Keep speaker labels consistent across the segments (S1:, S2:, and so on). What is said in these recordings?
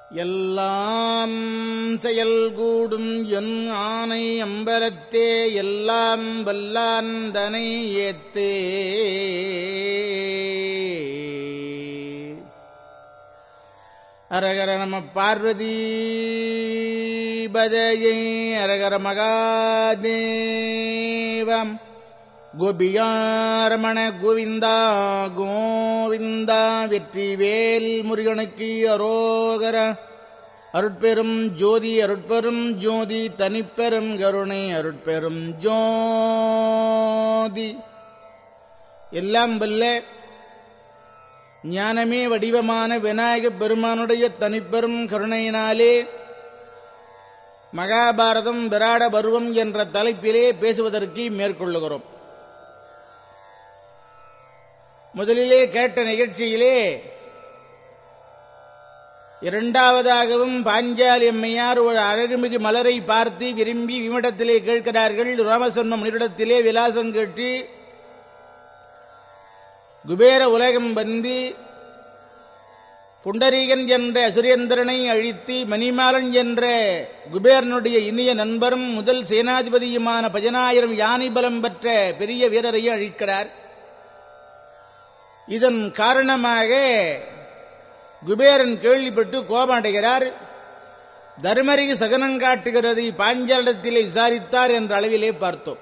S1: எல்லாம் செயல் கூடும் என் ஆனை அம்பலத்தே எல்லாம் வல்லாந்தனை ஏத்தே அரகர நம பார்வதி பதயை அரகர மகாதேவம் கோபியாரமண கோவிந்தா கோவிந்தா வெற்றி வேல் முருகனுக்கு அரோகர அருட்பெரும் ஜோதி அருட்பெரும் ஜோதி தனிப்பெரும் கருணை அருட்பெரும் ஜோதி எல்லாம் வல்ல ஞானமே வடிவமான விநாயக பெருமானுடைய தனிப்பெரும் கருணையினாலே மகாபாரதம் விராட பருவம் என்ற தலைப்பிலே பேசுவதற்கு மேற்கொள்ளுகிறோம் முதலிலே கேட்ட நிகழ்ச்சியிலே இரண்டாவதாகவும் பாஞ்சாலி அம்மையார் ஒரு அழகுமிகு மலரை பார்த்து விரும்பி விமிடத்திலே கேட்கிறார்கள் ராமசன்ம முனிடத்திலே விலாசம் கேட்டு குபேர உலகம் வந்து புண்டரீகன் என்ற சுரேந்திரனை அழித்து மணிமாலன் என்ற குபேரனுடைய இனிய நண்பரும் முதல் சேனாதிபதியுமான பதினாயிரம் யானை பலம் பெற்ற பெரிய வீரரையும் அழிக்கிறார் இதன் காரணமாக குபேரன் கேள்விப்பட்டு கோபமடைகிறார் தர்மரிக்கு சகனம் காட்டுகிறது பாஞ்சாலத்திலே விசாரித்தார் என்ற அளவிலே பார்த்தோம்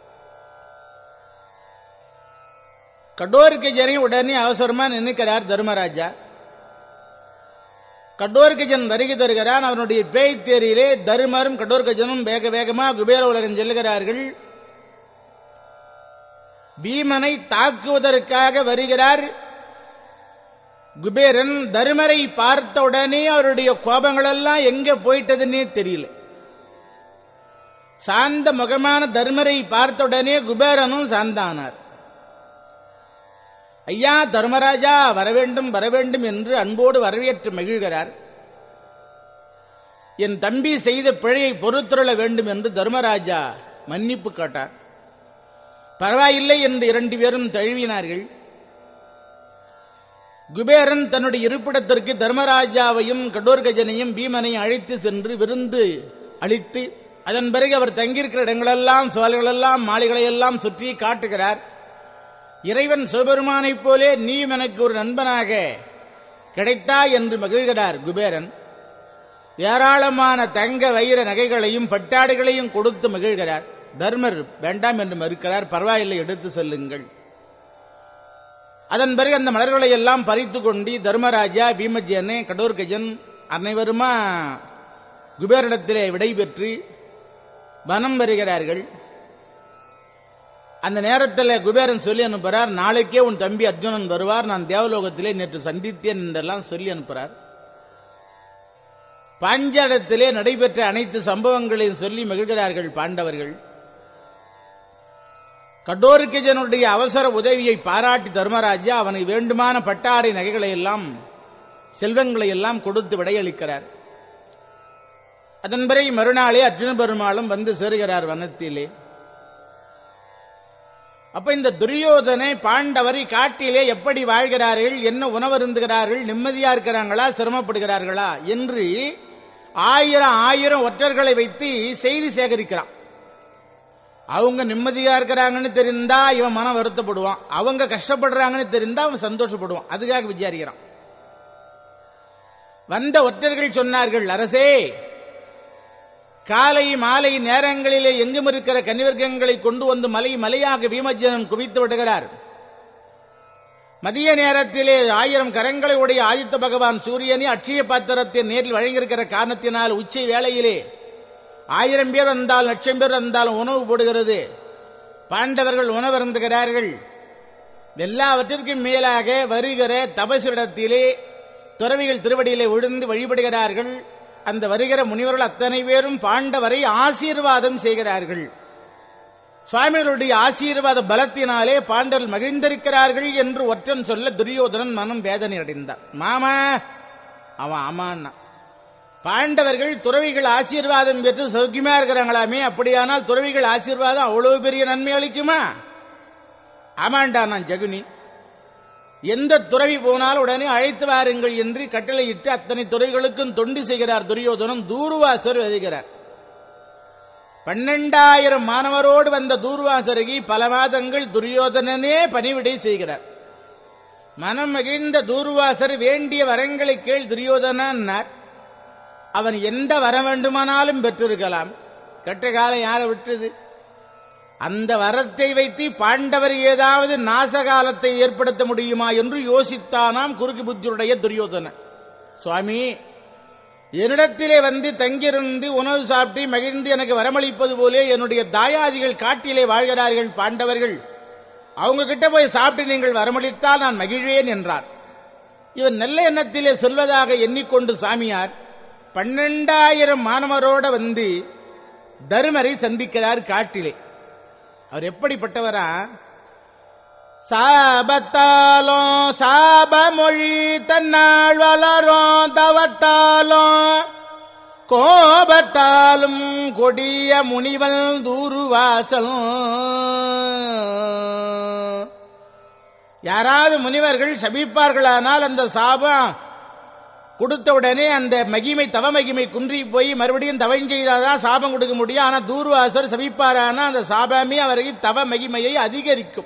S1: கடோர்கஜனை உடனே அவசரமா நினைக்கிறார் தர்மராஜா கடோர்கஜன் வருகை தருகிறான் அவனுடைய பேய் தேரியிலே தருமரும் கடோர்கஜனும் வேக வேகமா குபேர உலகம் செல்லுகிறார்கள் பீமனை தாக்குவதற்காக வருகிறார் குபேரன் தருமரை பார்த்த உடனே அவருடைய கோபங்களெல்லாம் எங்க போயிட்டதுன்னே தெரியல சாந்த முகமான தர்மரை பார்த்த உடனே குபேரனும் சாந்தானார் ஐயா தர்மராஜா வரவேண்டும் வரவேண்டும் என்று அன்போடு வரவேற்று மகிழ்கிறார் என் தம்பி செய்த பிழையை பொறுத்துள்ள வேண்டும் என்று தர்மராஜா மன்னிப்பு கேட்டார் பரவாயில்லை என்று இரண்டு பேரும் தழுவினார்கள் குபேரன் தன்னுடைய இருப்பிடத்திற்கு தர்மராஜாவையும் கடோர்கஜனையும் பீமனையும் அழைத்து சென்று விருந்து அளித்து அதன் பிறகு அவர் தங்கியிருக்கிற இடங்களெல்லாம் சோலைகளெல்லாம் மாளிகளையெல்லாம் சுற்றி காட்டுகிறார் இறைவன் சிவபெருமானைப் போலே நீயும் எனக்கு ஒரு நண்பனாக கிடைத்தா என்று மகிழ்கிறார் குபேரன் ஏராளமான தங்க வைர நகைகளையும் பட்டாடுகளையும் கொடுத்து மகிழ்கிறார் தர்மர் வேண்டாம் என்று மறுக்கிறார் பரவாயில்லை எடுத்து செல்லுங்கள் அதன் பிறகு அந்த மலர்களை எல்லாம் பறித்து கொண்டு தர்மராஜா பீமஜியனே கடோர்கஜன் அனைவருமா குபேரனிடத்திலே விடைபெற்று வனம் வருகிறார்கள் அந்த நேரத்தில் குபேரன் சொல்லி அனுப்புறார் நாளைக்கே உன் தம்பி அர்ஜுனன் வருவார் நான் தேவலோகத்திலே நேற்று சந்தித்தேன் என்றெல்லாம் சொல்லி அனுப்புறார் பாஞ்சாலத்திலே நடைபெற்ற அனைத்து சம்பவங்களையும் சொல்லி மகிழ்கிறார்கள் பாண்டவர்கள் கடோருக்கஜனுடைய அவசர உதவியை பாராட்டி தர்மராஜா அவனை வேண்டுமான பட்டாடை நகைகளை எல்லாம் செல்வங்களை எல்லாம் கொடுத்து விடையளிக்கிறார் அதன் பிறகு மறுநாளே அர்ஜுன பெருமாளும் வந்து சேருகிறார் வனத்திலே அப்ப இந்த துரியோதனை பாண்டவரை காட்டிலே எப்படி வாழ்கிறார்கள் என்ன உணவருந்துகிறார்கள் நிம்மதியா இருக்கிறாங்களா சிரமப்படுகிறார்களா என்று ஆயிரம் ஆயிரம் ஒற்றர்களை வைத்து செய்தி சேகரிக்கிறான் அவங்க நிம்மதியா இருக்கிறாங்கன்னு தெரிந்தா இவன் மனம் வருத்தப்படுவான் அவங்க கஷ்டப்படுறாங்கன்னு தெரிந்தா அவன் சந்தோஷப்படுவான் அதுக்காக விசாரிக்கிறான் வந்த ஒற்றர்கள் சொன்னார்கள் அரசே காலை மாலை நேரங்களிலே எங்கும் இருக்கிற கனிவர்க்கங்களை கொண்டு வந்து மலை மலையாக பீமஜனன் குவித்து விடுகிறார் மதிய நேரத்திலே ஆயிரம் கரங்களை உடைய ஆதித்த பகவான் சூரியனை அட்சய பாத்திரத்தை நேரில் வழங்கியிருக்கிற காரணத்தினால் உச்சி வேளையிலே ஆயிரம் பேர் வந்தால் லட்சம் பேர் வந்தாலும் உணவு போடுகிறது பாண்டவர்கள் உணவு அருந்துகிறார்கள் எல்லாவற்றிற்கும் மேலாக வருகிற தபசிடத்திலே துறவிகள் திருவடியிலே விழுந்து வழிபடுகிறார்கள் அந்த வருகிற முனிவர்கள் அத்தனை பேரும் பாண்டவரை ஆசீர்வாதம் செய்கிறார்கள் சுவாமிகளுடைய ஆசீர்வாத பலத்தினாலே பாண்டவர்கள் மகிழ்ந்திருக்கிறார்கள் என்று ஒற்றன் சொல்ல துரியோதனன் மனம் வேதனை அடைந்தார் மாமா அவன் ஆமான்னா பாண்டவர்கள் துறவிகள் ஆசீர்வாதம் பெற்று சௌக்கியமா இருக்கிறாங்களாமே அப்படியானால் துறவிகள் ஆசீர்வாதம் அவ்வளவு பெரிய நன்மை அளிக்குமா ஆமாண்டா நான் ஜகுனி எந்த துறவி போனால் உடனே அழைத்து வாருங்கள் என்று கட்டளையிட்டு அத்தனை துறைகளுக்கும் தொண்டு செய்கிறார் துரியோதனன் தூர்வாசர் எழுதுகிறார் பன்னெண்டாயிரம் மாணவரோடு வந்த தூர்வாசருகி பல மாதங்கள் துரியோதனனே பணிவிடை செய்கிறார் மனம் மகிழ்ந்த தூர்வாசர் வேண்டிய வரங்களை கேள் துரியோதனார் அவன் எந்த வர வேண்டுமானாலும் பெற்றிருக்கலாம் கெட்ட காலம் யாரை விட்டது அந்த வரத்தை வைத்து பாண்டவர் ஏதாவது நாசகாலத்தை ஏற்படுத்த முடியுமா என்று யோசித்தானாம் குறுக்கு புத்தியுடைய துரியோதனன் சுவாமி என்னிடத்திலே வந்து தங்கியிருந்து உணவு சாப்பிட்டு மகிழ்ந்து எனக்கு வரமளிப்பது போலே என்னுடைய தாயாதிகள் காட்டிலே வாழ்கிறார்கள் பாண்டவர்கள் அவங்க கிட்ட போய் சாப்பிட்டு நீங்கள் வரமளித்தால் நான் மகிழ்வேன் என்றார் இவன் நல்ல எண்ணத்திலே செல்வதாக எண்ணிக்கொண்டு சாமியார் பன்னெண்டாயிரம் மாணவரோட வந்து தருமரை சந்திக்கிறார் காட்டிலே அவர் எப்படிப்பட்டவரா சாபத்தாலும் சாபமொழி தன்னாள் வளரும் தவத்தாலும் கோபத்தாலும் கொடிய முனிவன் தூருவாசல் யாராவது முனிவர்கள் சபிப்பார்களானால் அந்த சாபம் கொடுத்த உடனே அந்த மகிமை தவ மகிமை குன்றி போய் மறுபடியும் தவம் செய்தாதான் சாபம் கொடுக்க முடியும் ஆனா தூர்வாசர் சபிப்பாரானா அந்த சாபமே அவருக்கு தவ மகிமையை அதிகரிக்கும்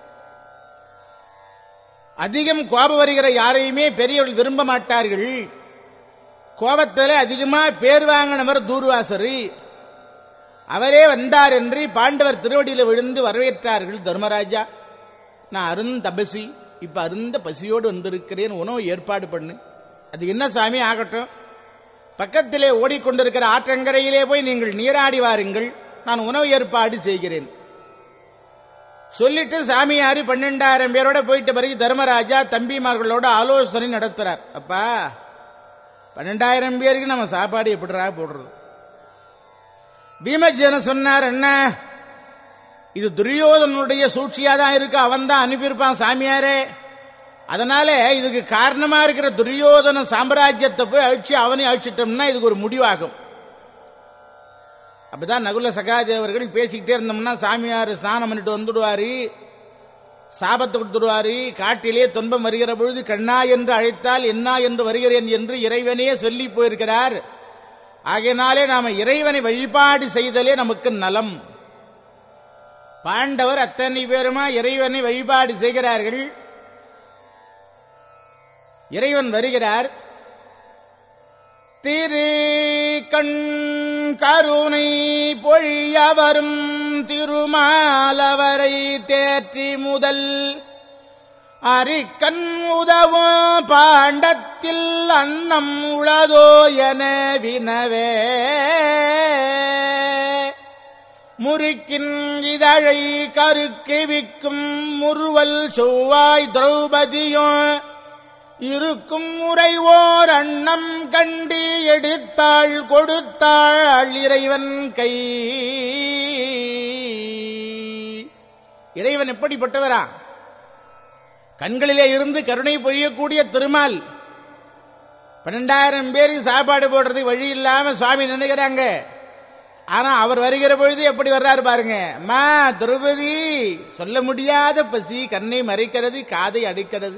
S1: அதிகம் கோபம் வருகிற யாரையுமே பெரியவர்கள் விரும்ப மாட்டார்கள் கோபத்தில் அதிகமா பேர் வாங்கினவர் தூர்வாசர் அவரே வந்தார் என்று பாண்டவர் திருவடியில் விழுந்து வரவேற்றார்கள் தர்மராஜா நான் அருந்தபசி இப்ப அருந்த பசியோடு வந்திருக்கிறேன் உணவு ஏற்பாடு பண்ணு அது என்ன சாமி ஆகட்டும் பக்கத்திலே ஓடிக்கொண்டிருக்கிற ஆற்றங்கரையிலே போய் நீங்கள் நீராடி வாருங்கள் நான் உணவு ஏற்பாடு செய்கிறேன் சொல்லிட்டு சாமியாரு பன்னெண்டாயிரம் பேரோட போயிட்ட பிறகு தர்மராஜா தம்பிமார்களோட ஆலோசனை நடத்துறார் அப்பா பன்னெண்டாயிரம் பேருக்கு நம்ம சாப்பாடு எப்படிரா போடுறது பீமஜன சொன்னார் என்ன இது துரியோதனுடைய சூழ்ச்சியா தான் இருக்கு அவன் தான் அனுப்பியிருப்பான் சாமியாரே அதனால இதுக்கு காரணமா இருக்கிற துரியோதன சாம்ராஜ்யத்தை போய் அழிச்சு அவனை அழிச்சிட்டோம்னா இதுக்கு ஒரு முடிவாகும் அப்பதான் நகுல சகாதேவர்கள் பேசிக்கிட்டே இருந்தோம்னா சாமியார் ஸ்நானம் பண்ணிட்டு வந்துடுவாரு சாபத்தை கொடுத்துடுவாரு காட்டிலே துன்பம் வருகிற பொழுது கண்ணா என்று அழைத்தால் என்ன என்று வருகிறேன் என்று இறைவனே சொல்லி போயிருக்கிறார் ஆகையினாலே நாம இறைவனை வழிபாடு செய்தலே நமக்கு நலம் பாண்டவர் அத்தனை பேருமா இறைவனை வழிபாடு செய்கிறார்கள் இறைவன் வருகிறார் திரு கண் கருணை பொழிய வரும் திருமாலவரை தேற்றி முதல் அரிக்கண் உதவும் பாண்டத்தில் அன்னம் உளதோ என வினவே முறுக்கின் இதழை கருக்கு விக்கும் முறுவல் செவ்வாய் திரௌபதியும் இருக்கும் முறைவோர் அன்னம் கண்டு எடுத்தாள் கொடுத்தாள் இறைவன் கை இறைவன் எப்படிப்பட்டவரா கண்களிலே இருந்து கருணை பொழியக்கூடிய திருமால் பன்னெண்டாயிரம் பேருக்கு சாப்பாடு போடுறது வழி இல்லாம சுவாமி நினைக்கிறாங்க ஆனா அவர் வருகிற பொழுது எப்படி வர்றாரு பாருங்க அம்மா திரௌபதி சொல்ல முடியாத பசி கண்ணை மறைக்கிறது காதை அடிக்கிறது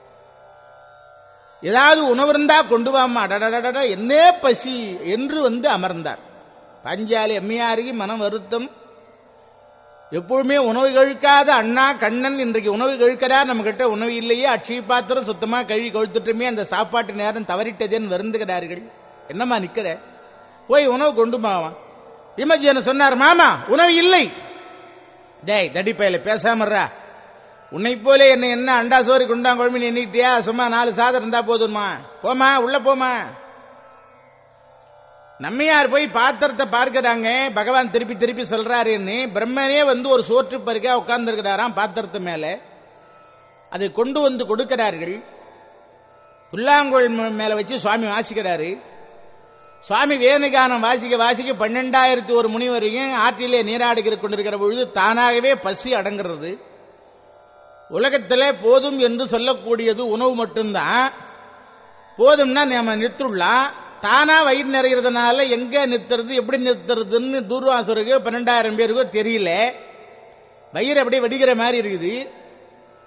S1: ஏதாவது உணவு இருந்தா கொண்டு வாமா அடடடட என்ன பசி என்று வந்து அமர்ந்தார் பஞ்சாலி அம்மையாருக்கு மனம் வருத்தம் எப்பொழுதுமே உணவு கழிக்காத அண்ணா கண்ணன் இன்றைக்கு உணவு கழிக்கிறார் நம்ம கிட்ட உணவு இல்லையே அட்சி பாத்திரம் சுத்தமா கழுவி கொழுத்துட்டுமே அந்த சாப்பாட்டு நேரம் தவறிட்டதேன்னு வருந்துகிறார்கள் என்னம்மா நிக்கிற போய் உணவு கொண்டு மாவான் விமஜியன் சொன்னார் மாமா உணவு இல்லை டேய் தடிப்பையில பேசாமறா உன்னை போல என்ன என்ன அண்டா சோறு குண்டா குழம்பு எண்ணிக்கிட்டியா சும்மா நாலு சாதம் இருந்தா போதுமா போமா உள்ள போமா நம்மையார் போய் பாத்திரத்தை பார்க்கிறாங்க பகவான் திருப்பி திருப்பி சொல்றாருன்னு பிரம்மனே வந்து ஒரு சோற்று பருக்கா உட்கார்ந்து இருக்கிறாராம் பாத்திரத்து மேல அதை கொண்டு வந்து கொடுக்கிறார்கள் புல்லாங்குழல் மேல வச்சு சுவாமி வாசிக்கிறாரு சுவாமி வேணுகானம் வாசிக்க வாசிக்க பன்னெண்டாயிரத்தி ஒரு மணி வரைக்கும் ஆற்றிலே நீராடுகிற கொண்டிருக்கிற பொழுது தானாகவே பசி அடங்குறது உலகத்திலே போதும் என்று சொல்லக்கூடியது உணவு மட்டும்தான் போதும்னா நம்ம நிறுத்துடலாம் தானா வயிறு நிறைகிறதுனால எங்க நிறுத்துறது எப்படி நிறுத்துறதுன்னு தூர்வாசருக்கு பன்னெண்டாயிரம் பேருக்கோ தெரியல வயிறு அப்படியே வெடிக்கிற மாதிரி இருக்குது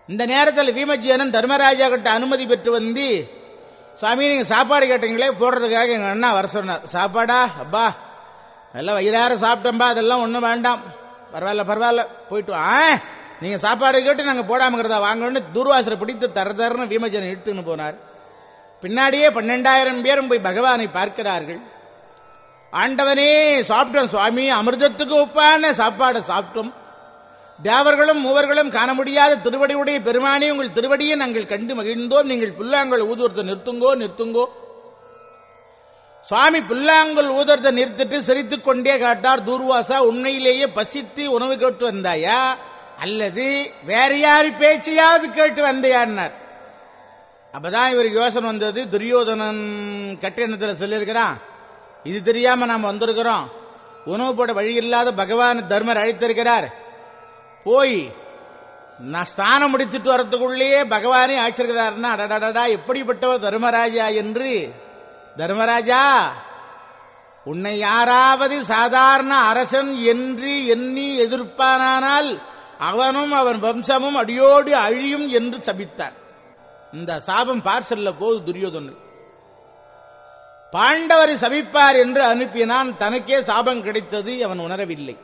S1: இந்த நேரத்தில் வீமஜீவனன் தர்மராஜா கிட்ட அனுமதி பெற்று வந்து சுவாமி நீங்க சாப்பாடு கேட்டீங்களே போடுறதுக்காக எங்க அண்ணா வர சொன்னார் சாப்பாடா அப்பா எல்லாம் வயிறார சாப்பிட்டோம்பா அதெல்லாம் ஒண்ணும் வேண்டாம் பரவாயில்ல பரவாயில்ல போயிட்டு வா. ஆ நீங்க சாப்பாடு கேட்டு நாங்க போடாமங்கிறதா வாங்கணும்னு தூர்வாசரை பிடித்து தர தரன்னு வீமஜன் இட்டுன்னு போனார் பின்னாடியே பன்னெண்டாயிரம் பேரும் போய் பகவானை பார்க்கிறார்கள் ஆண்டவனே சாப்பிட்டோம் சுவாமி அமிர்தத்துக்கு ஒப்பான சாப்பாடு சாப்பிட்டோம் தேவர்களும் மூவர்களும் காண முடியாத திருவடியுடைய பெருமானே உங்கள் திருவடியை நாங்கள் கண்டு மகிழ்ந்தோம் நீங்கள் புல்லாங்கல் ஊதுவத்தை நிறுத்துங்கோ நிறுத்துங்கோ சுவாமி புல்லாங்குள் ஊதரத்தை நிறுத்திட்டு சிரித்துக் கொண்டே காட்டார் தூர்வாசா உண்மையிலேயே பசித்து உணவு கேட்டு வந்தாயா அல்லது வேற யாரு பேச்சையாவது கேட்டு வந்தையான்னார் அப்பதான் இவருக்கு யோசனை வந்தது துரியோதனன் கட்டிடத்துல சொல்லியிருக்கிறான் இது தெரியாம நாம் வந்திருக்கிறோம் உணவு போட வழி இல்லாத பகவான் தர்மர் அழைத்திருக்கிறார் போய் நான் ஸ்நானம் முடித்துட்டு வரத்துக்குள்ளேயே பகவானே ஆட்சிருக்கிறார்னா அடடடடா எப்படிப்பட்டவர் தர்மராஜா என்று தர்மராஜா உன்னை யாராவது சாதாரண அரசன் என்று எண்ணி எதிர்ப்பானானால் அவனும் அவன் வம்சமும் அடியோடு அழியும் என்று சபித்தார் இந்த சாபம் பார்சல்ல போது துரியோதனன் பாண்டவரை சபிப்பார் என்று அனுப்பினான் தனக்கே சாபம் கிடைத்தது அவன் உணரவில்லை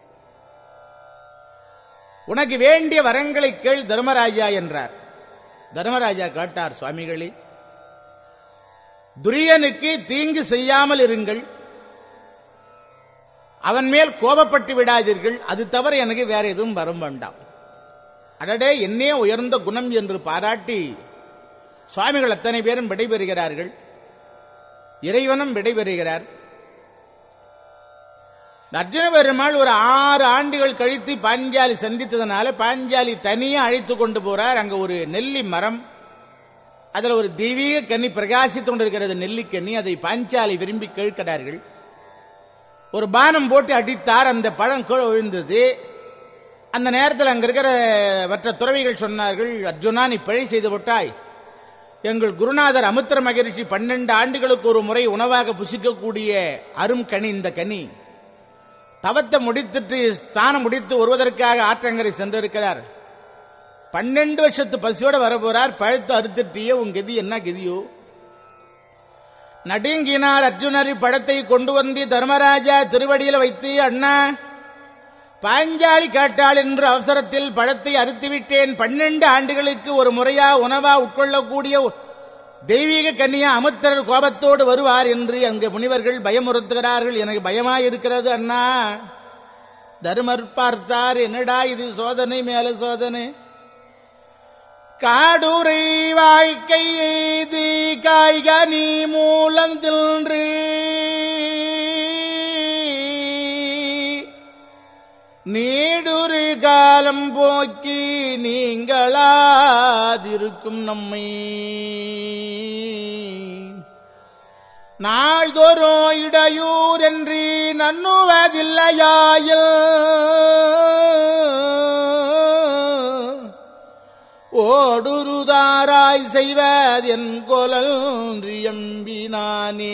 S1: உனக்கு வேண்டிய வரங்களை கேள் தர்மராஜா என்றார் தர்மராஜா கேட்டார் சுவாமிகளே துரியனுக்கு தீங்கு செய்யாமல் இருங்கள் அவன் மேல் கோபப்பட்டு விடாதீர்கள் அது தவிர எனக்கு வேற எதுவும் வரும் வேண்டாம் அடடே என்னே உயர்ந்த குணம் என்று பாராட்டி சுவாமிகள் அத்தனை பேரும் விடைபெறுகிறார்கள் இறைவனும் விடைபெறுகிறார் அர்ஜுன பெருமாள் ஒரு ஆறு ஆண்டுகள் கழித்து பாஞ்சாலி சந்தித்ததுனால பாஞ்சாலி தனியா அழைத்து கொண்டு போறார் அங்க ஒரு நெல்லி மரம் அதுல ஒரு தெய்வீக கன்னி பிரகாசித்துக் கொண்டிருக்கிறது நெல்லிக்கன்னி அதை பாஞ்சாலி விரும்பி கேட்கிறார்கள் ஒரு பானம் போட்டு அடித்தார் அந்த பழம் கீழே விழுந்தது அந்த நேரத்தில் அங்க இருக்கிற மற்ற துறவிகள் சொன்னார்கள் அர்ஜுனா நீ பிழை செய்து விட்டாய் எங்கள் குருநாதர் அமுத்திர மகரிஷி பன்னெண்டு ஆண்டுகளுக்கு ஒரு முறை உணவாக புசிக்கக்கூடிய அரும் கனி இந்த கனி தவத்தை முடித்துட்டு ஸ்தானம் முடித்து வருவதற்காக ஆற்றங்கரை சென்றிருக்கிறார் பன்னெண்டு வருஷத்து பசியோட வர போறார் பழுத்து அறுத்துட்டியே உன் கதி என்ன கதியோ நடுங்கினார் அர்ஜுனர் பழத்தை கொண்டு வந்து தர்மராஜா திருவடியில் வைத்து அண்ணா பாஞ்சாலி காட்டாள் என்று அவசரத்தில் பழத்தை அறுத்துவிட்டேன் பன்னெண்டு ஆண்டுகளுக்கு ஒரு முறையா உணவா உட்கொள்ளக்கூடிய தெய்வீக கன்னியா அமுத்தரர் கோபத்தோடு வருவார் என்று அங்கு முனிவர்கள் பயமுறுத்துகிறார்கள் எனக்கு பயமாயிருக்கிறது அண்ணா தர்மர் பார்த்தார் என்னடா இது சோதனை மேல சோதனை காடுரை வாழ்க்கை எய்து காய்கனி மூலம் தின்று நீடுரு காலம் போக்கி நீங்களாதிருக்கும் நம்மை நாள்தோறோ இடையூர் என்று நன்னுவதில்லையாயில் ஓடுருதாராய் செய்வதென் கொலல் எம்பினானே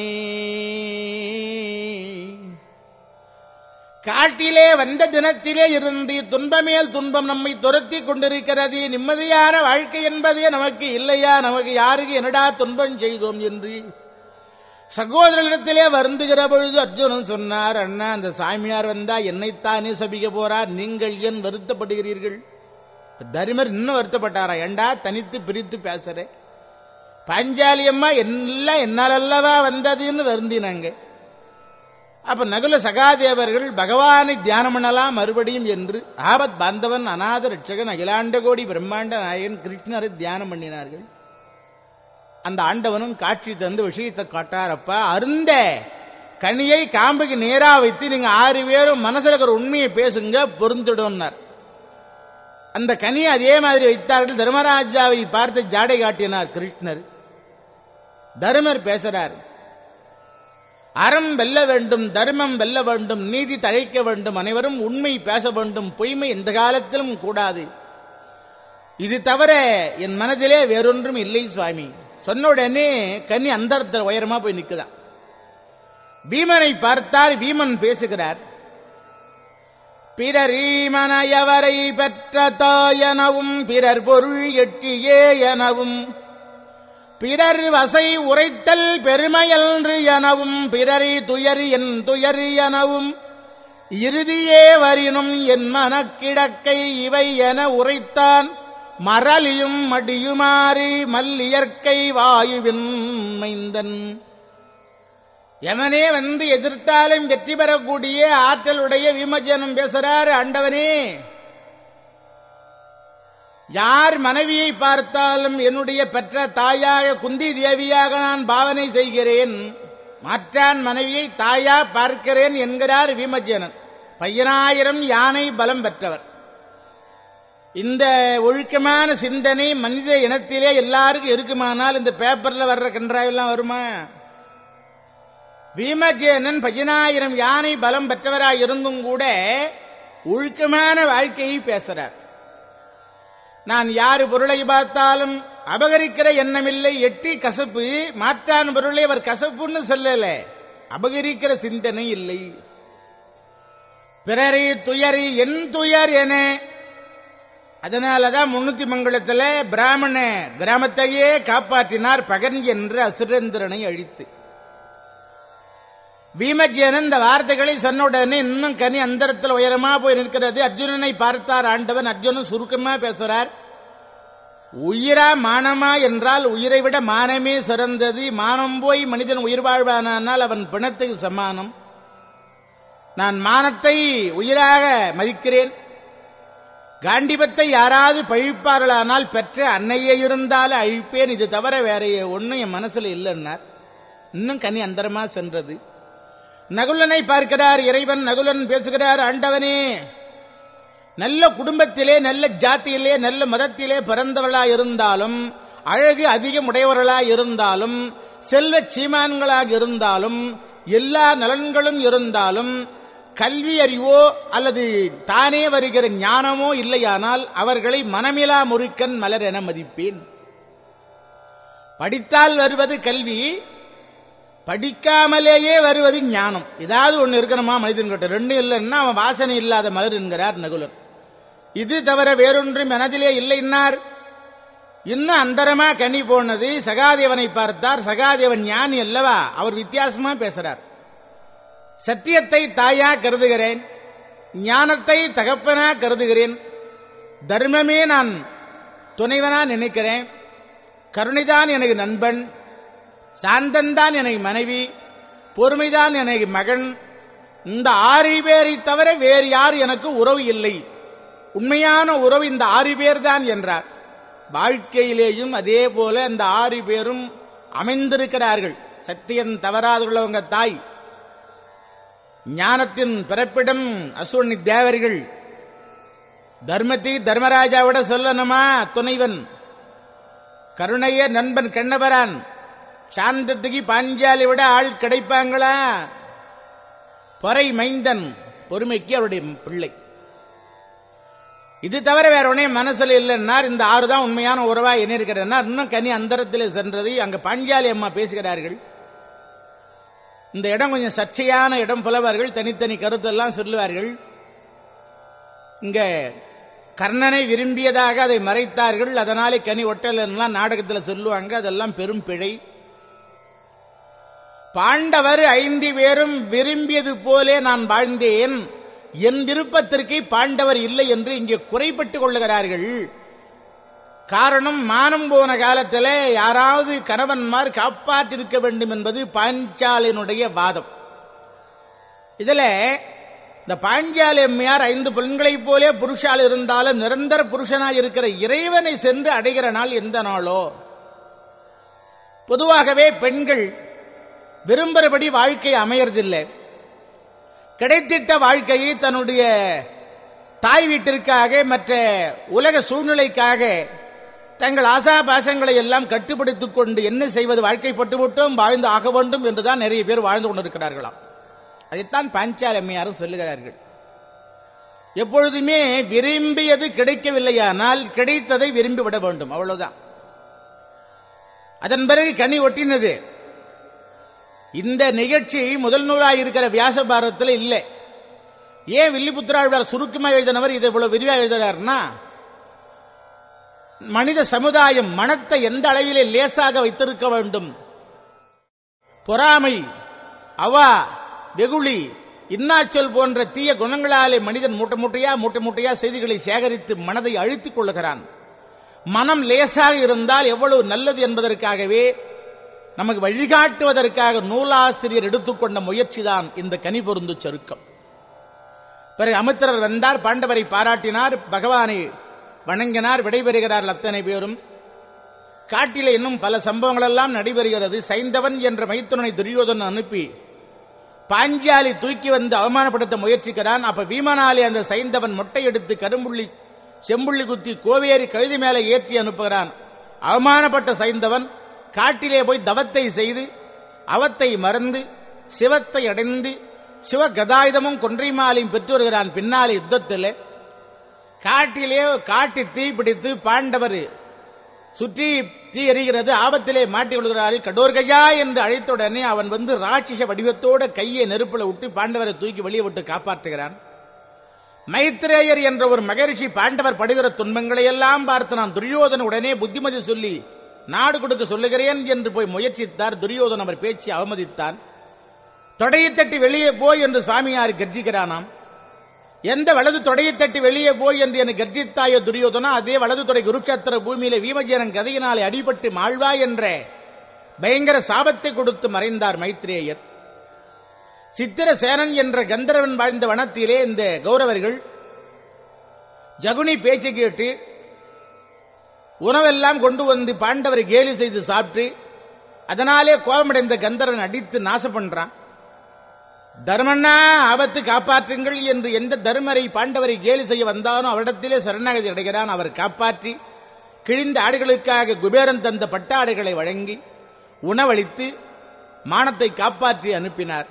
S1: காட்டிலே வந்த தினத்திலே இருந்து துன்பமேல் துன்பம் நம்மை துரத்தி கொண்டிருக்கிறது நிம்மதியான வாழ்க்கை என்பதே நமக்கு இல்லையா நமக்கு யாருக்கு என்னடா துன்பம் செய்தோம் என்று சகோதரனிடத்திலே வருந்துகிற பொழுது அர்ஜுனன் சொன்னார் அண்ணா அந்த சாமியார் வந்தா என்னைத்தானே சபிக்க போறார் நீங்கள் ஏன் வருத்தப்படுகிறீர்கள் தரிமர் இன்னும் வருத்தப்பட்டாரா ஏண்டா தனித்து பிரித்து பேசுறேன் பாஞ்சாலி அம்மா எல்லாம் என்னாலல்லவா வந்ததுன்னு வருந்தினாங்க அப்ப நகுல சகாதேவர்கள் பகவானை தியானம் பண்ணலாம் மறுபடியும் என்று ஆபத் பாந்தவன் அநாத ரட்சகன் அகிலாண்ட கோடி பிரம்மாண்ட நாயகன் கிருஷ்ணரை தியானம் பண்ணினார்கள் அந்த ஆண்டவனும் காட்சி தந்து விஷயத்தை காட்டாரப்பா அருந்த கனியை காம்புக்கு நேரா வைத்து நீங்க ஆறு பேரும் மனசுல இருக்கிற உண்மையை பேசுங்க பொருந்திடும்னார் அந்த கனியை அதே மாதிரி வைத்தார்கள் தர்மராஜாவை பார்த்து ஜாடை காட்டினார் கிருஷ்ணர் தர்மர் பேசுறார் அறம் வெல்ல வேண்டும் தர்மம் வெல்ல வேண்டும் நீதி தழைக்க வேண்டும் அனைவரும் உண்மை பேச வேண்டும் பொய்மை எந்த காலத்திலும் கூடாது இது தவிர என் மனதிலே வேறொன்றும் இல்லை சுவாமி சொன்ன உடனே கன்னி அந்த உயரமா போய் நிக்குதான் பீமனை பார்த்தார் பீமன் பேசுகிறார் பிறரீமனையவரை பெற்ற தாயெனவும் பிறர் பொருள் எட்டியே எனவும் பிறர் வசை உரைத்தல் பெருமையன்று எனவும் பிறரை துயரி என் துயரி எனவும் இறுதியே வரினும் என் மனக்கிடக்கை இவை என உரைத்தான் மரலியும் மடியுமாறி மல்லியற்கை வாயுவின் மைந்தன் எவனே வந்து எதிர்த்தாலும் வெற்றி பெறக்கூடிய ஆற்றலுடைய விமர்சனம் பேசுறார் ஆண்டவனே யார் மனைவியை பார்த்தாலும் என்னுடைய பெற்ற தாயாக குந்தி தேவியாக நான் பாவனை செய்கிறேன் மாற்றான் மனைவியை தாயா பார்க்கிறேன் என்கிறார் விமர்சனன் பையனாயிரம் யானை பலம் பெற்றவர் இந்த ஒழுக்கமான சிந்தனை மனித இனத்திலே எல்லாருக்கும் இருக்குமானால் இந்த பேப்பர்ல வர்ற கன்றாவெல்லாம் வருமா பீமஜேனன் பதினாயிரம் யானை பலம் பெற்றவராய் இருந்தும் கூட ஒழுக்கமான வாழ்க்கையை பேசுறார் நான் யாரு பொருளை பார்த்தாலும் அபகரிக்கிற எண்ணமில்லை எட்டி கசப்பு மாற்றான் பொருளை அவர் கசப்புன்னு சொல்லல அபகரிக்கிற சிந்தனை இல்லை பிறரை துயரி என் துயர் என அதனாலதான் முன்னூத்தி மங்கலத்துல பிராமண கிராமத்தையே காப்பாற்றினார் பகன் என்ற அசுரேந்திரனை அழித்து பீமஜேனன் இந்த வார்த்தைகளை சொன்ன உடனே இன்னும் கனி அந்தரத்தில் உயரமா போய் நிற்கிறது அர்ஜுனனை பார்த்தார் ஆண்டவன் அர்ஜுனன் சுருக்கமா பேசுறார் உயிரா மானமா என்றால் உயிரை விட மானமே சிறந்தது மானம் போய் மனிதன் உயிர் வாழ்வானால் அவன் பிணத்துக்கு சமானம் நான் மானத்தை உயிராக மதிக்கிறேன் காண்டிபத்தை யாராவது பழிப்பார்களானால் பெற்ற அன்னையே இருந்தாலும் அழிப்பேன் இது தவிர வேற ஒன்னும் என் மனசுல இல்லைன்னார் இன்னும் கனி அந்தரமா சென்றது நகுலனை பார்க்கிறார் இறைவன் நகுலன் பேசுகிறார் ஆண்டவனே நல்ல குடும்பத்திலே நல்ல ஜாத்தியிலே நல்ல மதத்திலே பிறந்தவர்களாய் இருந்தாலும் அழகு அதிகம் உடையவர்களாய் இருந்தாலும் செல்வ சீமான்களாக இருந்தாலும் எல்லா நலன்களும் இருந்தாலும் கல்வி அறிவோ அல்லது தானே வருகிற ஞானமோ இல்லையானால் அவர்களை மனமிலா முறுக்கன் மலர் என மதிப்பேன் படித்தால் வருவது கல்வி படிக்காமலேயே வருவது ஞானம் ஏதாவது ஒண்ணு இருக்கணுமா மனிதன் கிட்ட ரெண்டும் இல்லைன்னா அவன் வாசனை இல்லாத மலர் என்கிறார் நகுலன் இது தவிர வேறொன்றும் மனதிலே இல்லைன்னார் இன்னும் அந்தரமா கனி போனது சகாதேவனை பார்த்தார் சகாதேவன் ஞானி அல்லவா அவர் வித்தியாசமா பேசுறார் சத்தியத்தை தாயா கருதுகிறேன் ஞானத்தை தகப்பனா கருதுகிறேன் தர்மமே நான் துணைவனா நினைக்கிறேன் கருணைதான் எனக்கு நண்பன் சாந்தன்தான் எனக்கு மனைவி பொறுமைதான் எனக்கு மகன் இந்த ஆறு பேரை தவிர வேறு யார் எனக்கு உறவு இல்லை உண்மையான உறவு இந்த ஆறு பேர் தான் என்றார் வாழ்க்கையிலேயும் அதே போல இந்த ஆறு பேரும் அமைந்திருக்கிறார்கள் சத்தியம் தவறாதுள்ளவங்க தாய் ஞானத்தின் பிறப்பிடம் அசுவனி தேவர்கள் தர்மத்தை தர்மராஜாவிட சொல்லணுமா துணைவன் கருணைய நண்பன் கண்ணபரான் சாந்தத்துக்கு பாஞ்சாலி விட ஆள் கிடைப்பாங்களா பொறை மைந்தன் பொறுமைக்கு அவருடைய பிள்ளை இது தவிர வேற உடனே மனசுல இல்லைன்னார் இந்த ஆறு தான் உண்மையான உறவா என்ன இருக்கிறன்னா இன்னும் கனி அந்தரத்தில் சென்றது அங்க பாஞ்சாலி அம்மா பேசுகிறார்கள் இந்த இடம் கொஞ்சம் சர்ச்சையான இடம் புலவர்கள் தனித்தனி கருத்தெல்லாம் சொல்லுவார்கள் இங்க கர்ணனை விரும்பியதாக அதை மறைத்தார்கள் அதனாலே கனி ஒட்டல் எல்லாம் நாடகத்தில் சொல்லுவாங்க அதெல்லாம் பெரும் பிழை பாண்டவர் ஐந்து பேரும் விரும்பியது போலே நான் வாழ்ந்தேன் என் விருப்பத்திற்கு பாண்டவர் இல்லை என்று இங்கே குறைப்பட்டுக் கொள்ளுகிறார்கள் காரணம் மானம் போன காலத்தில் யாராவது கணவன்மார் காப்பாற்றிருக்க வேண்டும் என்பது பாஞ்சாலினுடைய வாதம் இதுல இந்த பாஞ்சாலி அம்மையார் ஐந்து பெண்களைப் போலே புருஷால் இருந்தாலும் நிரந்தர புருஷனாய் இருக்கிற இறைவனை சென்று அடைகிற நாள் எந்த நாளோ பொதுவாகவே பெண்கள் விரும்புகிறபடி வாழ்க்கை அமையறதில்லை கிடைத்திட்ட வாழ்க்கையை தன்னுடைய தாய் வீட்டிற்காக மற்ற உலக சூழ்நிலைக்காக தங்கள் ஆசாபாசங்களை எல்லாம் கட்டுப்படுத்திக் கொண்டு என்ன செய்வது வாழ்க்கைப்பட்டு விட்டோம் வாழ்ந்து ஆக வேண்டும் என்றுதான் நிறைய பேர் வாழ்ந்து கொண்டிருக்கிறார்களாம் அதைத்தான் பாஞ்சாலி அம்மையாரும் சொல்லுகிறார்கள் எப்பொழுதுமே விரும்பியது கிடைக்கவில்லையானால் கிடைத்ததை விரும்பி விட வேண்டும் அவ்வளவுதான் அதன் பிறகு கனி ஒட்டினது இந்த நிகழ்ச்சி முதல் நூலாக இருக்கிற வியாச பாரதத்தில் இல்லை ஏன் வில்லிபுத்திராழ்வார் சுருக்கமா எழுதினவர் இதை இவ்வளவு விரிவா எழுதுறாருன்னா மனித சமுதாயம் மனத்தை எந்த அளவிலே லேசாக வைத்திருக்க வேண்டும் பொறாமை அவா வெகுளி இன்னாச்சொல் போன்ற தீய குணங்களாலே மனிதன் மூட்டை மூட்டையா மூட்டை மூட்டையா செய்திகளை சேகரித்து மனதை அழித்துக் கொள்ளுகிறான் மனம் லேசாக இருந்தால் எவ்வளவு நல்லது என்பதற்காகவே நமக்கு வழிகாட்டுவதற்காக நூலாசிரியர் எடுத்துக்கொண்ட முயற்சிதான் இந்த கனி பொருந்து சருக்கம் பிறகு அமித்திரர் வந்தார் பாண்டவரை பாராட்டினார் பகவானை வணங்கினார் விடைபெறுகிறார் அத்தனை பேரும் காட்டிலே இன்னும் பல சம்பவங்கள் எல்லாம் நடைபெறுகிறது சைந்தவன் என்ற மைத்துனனை துரியோதனன் அனுப்பி பாஞ்சாலி தூக்கி வந்து அவமானப்படுத்த முயற்சிக்கிறான் அப்ப வீமனாலே அந்த சைந்தவன் மொட்டை எடுத்து கரும்புள்ளி செம்புள்ளி குத்தி கோவேரி கழுதி மேலே ஏற்றி அனுப்புகிறான் அவமானப்பட்ட சைந்தவன் காட்டிலே போய் தவத்தை செய்து அவத்தை மறந்து சிவத்தை அடைந்து சிவ கதாயுதமும் கொன்றை மாலையும் பெற்று வருகிறான் பின்னாலே யுத்தத்தில் காட்டிலே காட்டி தீ பிடித்து பாண்டவர் சுற்றி தீ எரிகிறது ஆபத்திலே மாட்டி விடுகிறார்கள் கடோர்கையா என்று அழைத்த உடனே அவன் வந்து ராட்சச வடிவத்தோட கையை நெருப்புல விட்டு பாண்டவரை தூக்கி வெளியே விட்டு காப்பாற்றுகிறான் மைத்ரேயர் என்ற ஒரு மகரிஷி பாண்டவர் படுகிற துன்பங்களை எல்லாம் பார்த்து நான் துரியோதன உடனே புத்திமதி சொல்லி நாடு கொடுக்க சொல்லுகிறேன் என்று போய் முயற்சித்தார் துரியோதன் அவர் பேச்சு அவமதித்தான் தொடையை தட்டி வெளியே போய் என்று சுவாமியார் கர்ஜிக்கிறானாம் எந்த வலது தொடையை தட்டி வெளியே போய் என்று எனக்கு கர்ஜித்தாயோ துரியோதனா அதே வலது தொடை குருக்ஷேத்திர பூமியிலே வீமஜனன் கதையினாலே அடிபட்டு மாழ்வா என்ற பயங்கர சாபத்தை கொடுத்து மறைந்தார் மைத்ரேயர் சித்திரசேனன் என்ற கந்தர்வன் வாழ்ந்த வனத்திலே இந்த கௌரவர்கள் ஜகுனி பேச்சு கேட்டு உணவெல்லாம் கொண்டு வந்து பாண்டவரை கேலி செய்து சாப்பிட்டு அதனாலே கோபமடைந்த கந்தரன் அடித்து நாசம் பண்றான் தர்மண்ணா ஆபத்து காப்பாற்றுங்கள் என்று எந்த தர்மரை பாண்டவரை கேலி செய்ய வந்தானோ அவரிடத்திலே சரணாகதி அடைகிறான் அவர் காப்பாற்றி கிழிந்த ஆடுகளுக்காக குபேரன் தந்த பட்டாடைகளை வழங்கி உணவளித்து மானத்தை காப்பாற்றி அனுப்பினார்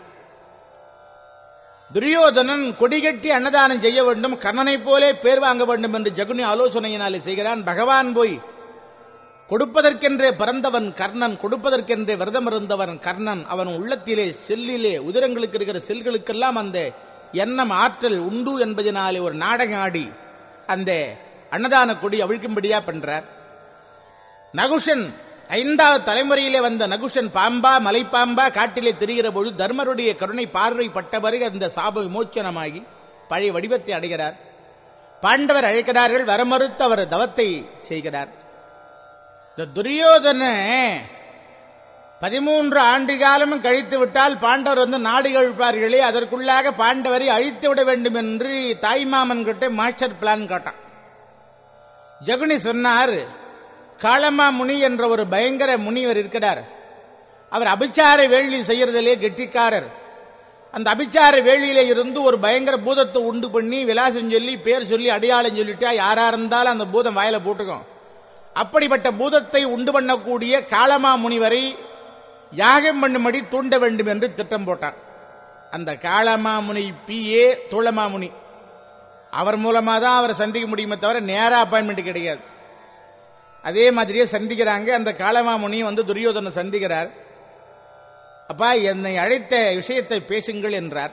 S1: துரியோதனன் கொடிகட்டி அன்னதானம் செய்ய வேண்டும் கர்ணனைப் போலே பேர் வாங்க வேண்டும் என்று ஜகுனி ஆலோசனையினாலே செய்கிறான் பகவான் போய் கொடுப்பதற்கென்றே பிறந்தவன் கர்ணன் கொடுப்பதற்கென்றே விரதம் இருந்தவன் கர்ணன் அவன் உள்ளத்திலே செல்லிலே உதிரங்களுக்கு இருக்கிற செல்களுக்கெல்லாம் அந்த எண்ணம் ஆற்றல் உண்டு என்பதனாலே ஒரு நாடகம் ஆடி அந்த அன்னதான கொடி அவிழ்க்கும்படியா பண்றார் நகுஷன் ஐந்தாவது தலைமுறையிலே வந்த நகுஷன் பாம்பா மலைப்பாம்பா காட்டிலே தெரிகிற பொழுது தர்மருடைய கருணை பார்வைப்பட்ட பிறகு அந்த சாப விமோச்சனமாகி பழைய வடிவத்தை அடைகிறார் பாண்டவர் அழைக்கிறார்கள் வரமறுத்து அவர் தவத்தை செய்கிறார் இந்த துரியோதன பதிமூன்று ஆண்டு காலமும் கழித்து விட்டால் பாண்டவர் வந்து நாடு கழிப்பார்களே அதற்குள்ளாக பாண்டவரை அழித்து விட வேண்டும் என்று தாய்மாமன் கிட்ட மாஸ்டர் பிளான் கேட்டான் ஜகுனி சொன்னார் காளமா முனி என்ற ஒரு பயங்கர முனிவர் இருக்கிறார் அவர் அபிச்சார வேள்வி செய்யறதிலே கெட்டிக்காரர் அந்த அபிச்சார வேள்வியில இருந்து ஒரு பயங்கர பூதத்தை உண்டு பண்ணி விலாசம் சொல்லி பேர் சொல்லி அடையாளம் சொல்லிட்டா யாரா இருந்தாலும் அந்த பூதம் வாயில போட்டுக்கும் அப்படிப்பட்ட பூதத்தை உண்டு பண்ணக்கூடிய காளமா முனிவரை யாகம் பண்ணும்படி தூண்ட வேண்டும் என்று திட்டம் போட்டார் அந்த காளமாமுனி பி ஏ தோழமாமுனி அவர் மூலமா தான் அவரை சந்திக்க முடியுமே தவிர நேரா அப்பாயின்மெண்ட் கிடையாது அதே மாதிரியே சந்திக்கிறாங்க அந்த காளமாமுனி வந்து துரியோதனை சந்திக்கிறார் அப்பா என்னை அழைத்த விஷயத்தை பேசுங்கள் என்றார்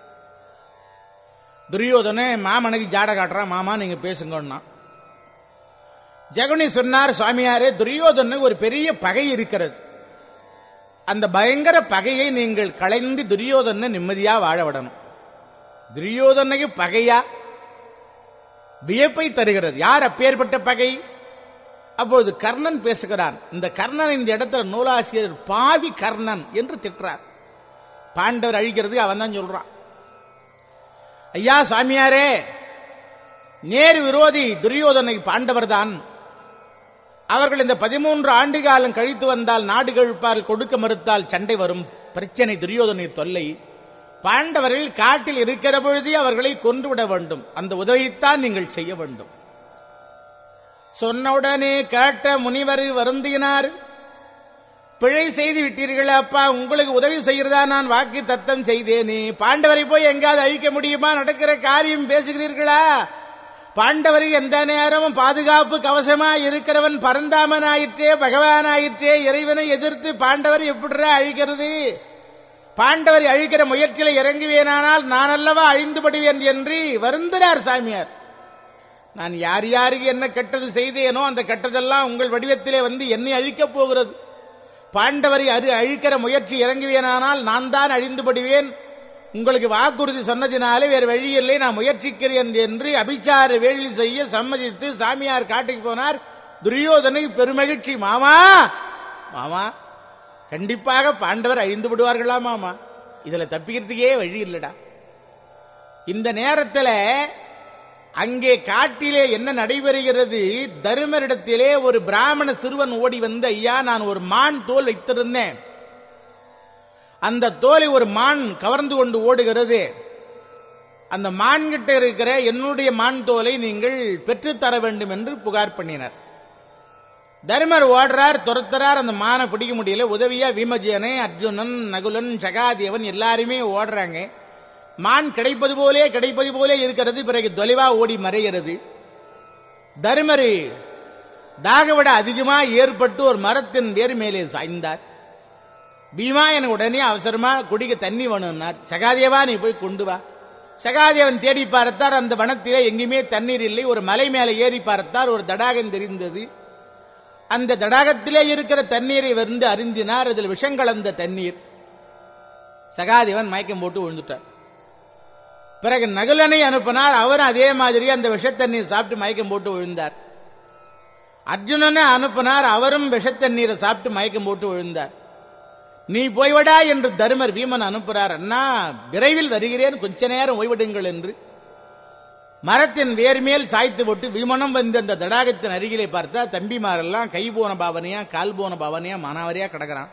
S1: துரியோதன மாமனுக்கு ஜாட காட்டுறான் மாமா நீங்க பேசுங்கன்னா ஜெகனி சொன்னார் சுவாமியாரே துரியோதனுக்கு ஒரு பெரிய பகை இருக்கிறது அந்த பயங்கர பகையை நீங்கள் களைந்து துரியோதனை நிம்மதியா வாழ விடணும் துரியோதனுக்கு பகையா வியப்பை தருகிறது யார் அப்பேற்பட்ட பகை அப்பொழுது கர்ணன் பேசுகிறான் இந்த கர்ணன் இந்த இடத்துல நூலாசிரியர் பாவி கர்ணன் என்று திட்டுறார் பாண்டவர் அழிக்கிறது அவன் தான் சொல்றான் ஐயா சாமியாரே நேர் விரோதி துரியோதனை பாண்டவர் தான் அவர்கள் இந்த பதிமூன்று ஆண்டு காலம் கழித்து வந்தால் நாடு கழிப்பால் கொடுக்க மறுத்தால் சண்டை வரும் பிரச்சனை துரியோதனை தொல்லை பாண்டவர்கள் காட்டில் இருக்கிற பொழுதே அவர்களை கொன்றுவிட வேண்டும் அந்த உதவியைத்தான் நீங்கள் செய்ய வேண்டும் சொன்னவுடனே கேட்ட முனிவர் வருந்தினார் பிழை செய்து விட்டீர்கள் அப்பா உங்களுக்கு உதவி செய்கிறதா நான் வாக்கு தத்தம் செய்தேனே பாண்டவரை போய் எங்காவது அழிக்க முடியுமா நடக்கிற காரியம் பேசுகிறீர்களா பாண்டவர் எந்த நேரமும் பாதுகாப்பு கவசமா இருக்கிறவன் பரந்தாமன் ஆயிற்றே பகவான் ஆயிற்றே இறைவனை எதிர்த்து பாண்டவர் எப்படிரா அழிக்கிறது பாண்டவரை அழிக்கிற முயற்சியில இறங்குவேனானால் நான் அல்லவா அழிந்து படுவேன் என்று வருந்துறார் சாமியார் நான் யார் யாருக்கு என்ன கெட்டது செய்தேனோ அந்த கெட்டதெல்லாம் உங்கள் வடிவத்திலே வந்து என்னை அழிக்கப் போகிறது பாண்டவரை அரு அழிக்கிற முயற்சி இறங்குவேனானால் நான் தான் அழிந்து படுவேன் உங்களுக்கு வாக்குறுதி சொன்னதினாலே வேறு வழியில்லை நான் முயற்சிக்கிறேன் என்று அபிச்சார வேள்வி செய்ய சம்மதித்து சாமியார் காட்டுக்கு போனார் துரியோதனை பெருமகிழ்ச்சி மாமா மாமா கண்டிப்பாக பாண்டவர் அழிந்து விடுவார்களா மாமா இதுல தப்பிக்கிறதுக்கே வழி இல்லடா இந்த நேரத்தில் அங்கே காட்டிலே என்ன நடைபெறுகிறது தருமரிடத்திலே ஒரு பிராமண சிறுவன் ஓடி வந்து ஐயா நான் ஒரு மான் தோல் வைத்திருந்தேன் அந்த தோலை ஒரு மான் கவர்ந்து கொண்டு ஓடுகிறது அந்த மான் கிட்ட இருக்கிற என்னுடைய மான் தோலை நீங்கள் பெற்றுத்தர வேண்டும் என்று புகார் பண்ணினர் தர்மர் ஓடுறார் துரத்துறார் அந்த மானை பிடிக்க முடியல உதவியா விமஜியனை அர்ஜுனன் நகுலன் சகாதேவன் எல்லாருமே ஓடுறாங்க மான் கிடைப்பது போலே கிடைப்பது போலே இருக்கிறது பிறகு தொலைவா ஓடி மறைகிறது தர்மரு தாகவிட அதிகமா ஏற்பட்டு ஒரு மரத்தின் வேறு மேலே சாய்ந்தார் பீமா எனக்கு உடனே அவசரமா குடிக்க தண்ணி வேணும்னார் சகாதேவா நீ போய் கொண்டு வா சகாதேவன் தேடி பார்த்தார் அந்த வனத்திலே எங்கேயுமே தண்ணீர் இல்லை ஒரு மலை மேலே ஏறி பார்த்தார் ஒரு தடாகம் தெரிந்தது அந்த தடாகத்திலே இருக்கிற தண்ணீரை வந்து அருந்தினார் அதில் விஷம் கலந்த தண்ணீர் சகாதேவன் மயக்கம் போட்டு விழுந்துட்டார் பிறகு நகுலனை அனுப்பினார் அவர் அதே மாதிரி அந்த விஷத்தண்ணீர் சாப்பிட்டு மயக்கம் போட்டு விழுந்தார் அர்ஜுனனை அனுப்பினார் அவரும் விஷத்தண்ணீரை சாப்பிட்டு மயக்கம் போட்டு விழுந்தார் நீ போய்விடா என்று தருமர் வீமன் அனுப்புறார் அண்ணா விரைவில் வருகிறேன் கொஞ்ச நேரம் ஓய்விடுங்கள் என்று மரத்தின் வேர் மேல் சாய்த்து போட்டு விமனம் வந்து அந்த தடாகத்தின் அருகிலே பார்த்தா தம்பிமாரெல்லாம் கை போன பாவனையா கால் போன பாவனையா மானாவரியா கிடக்கிறான்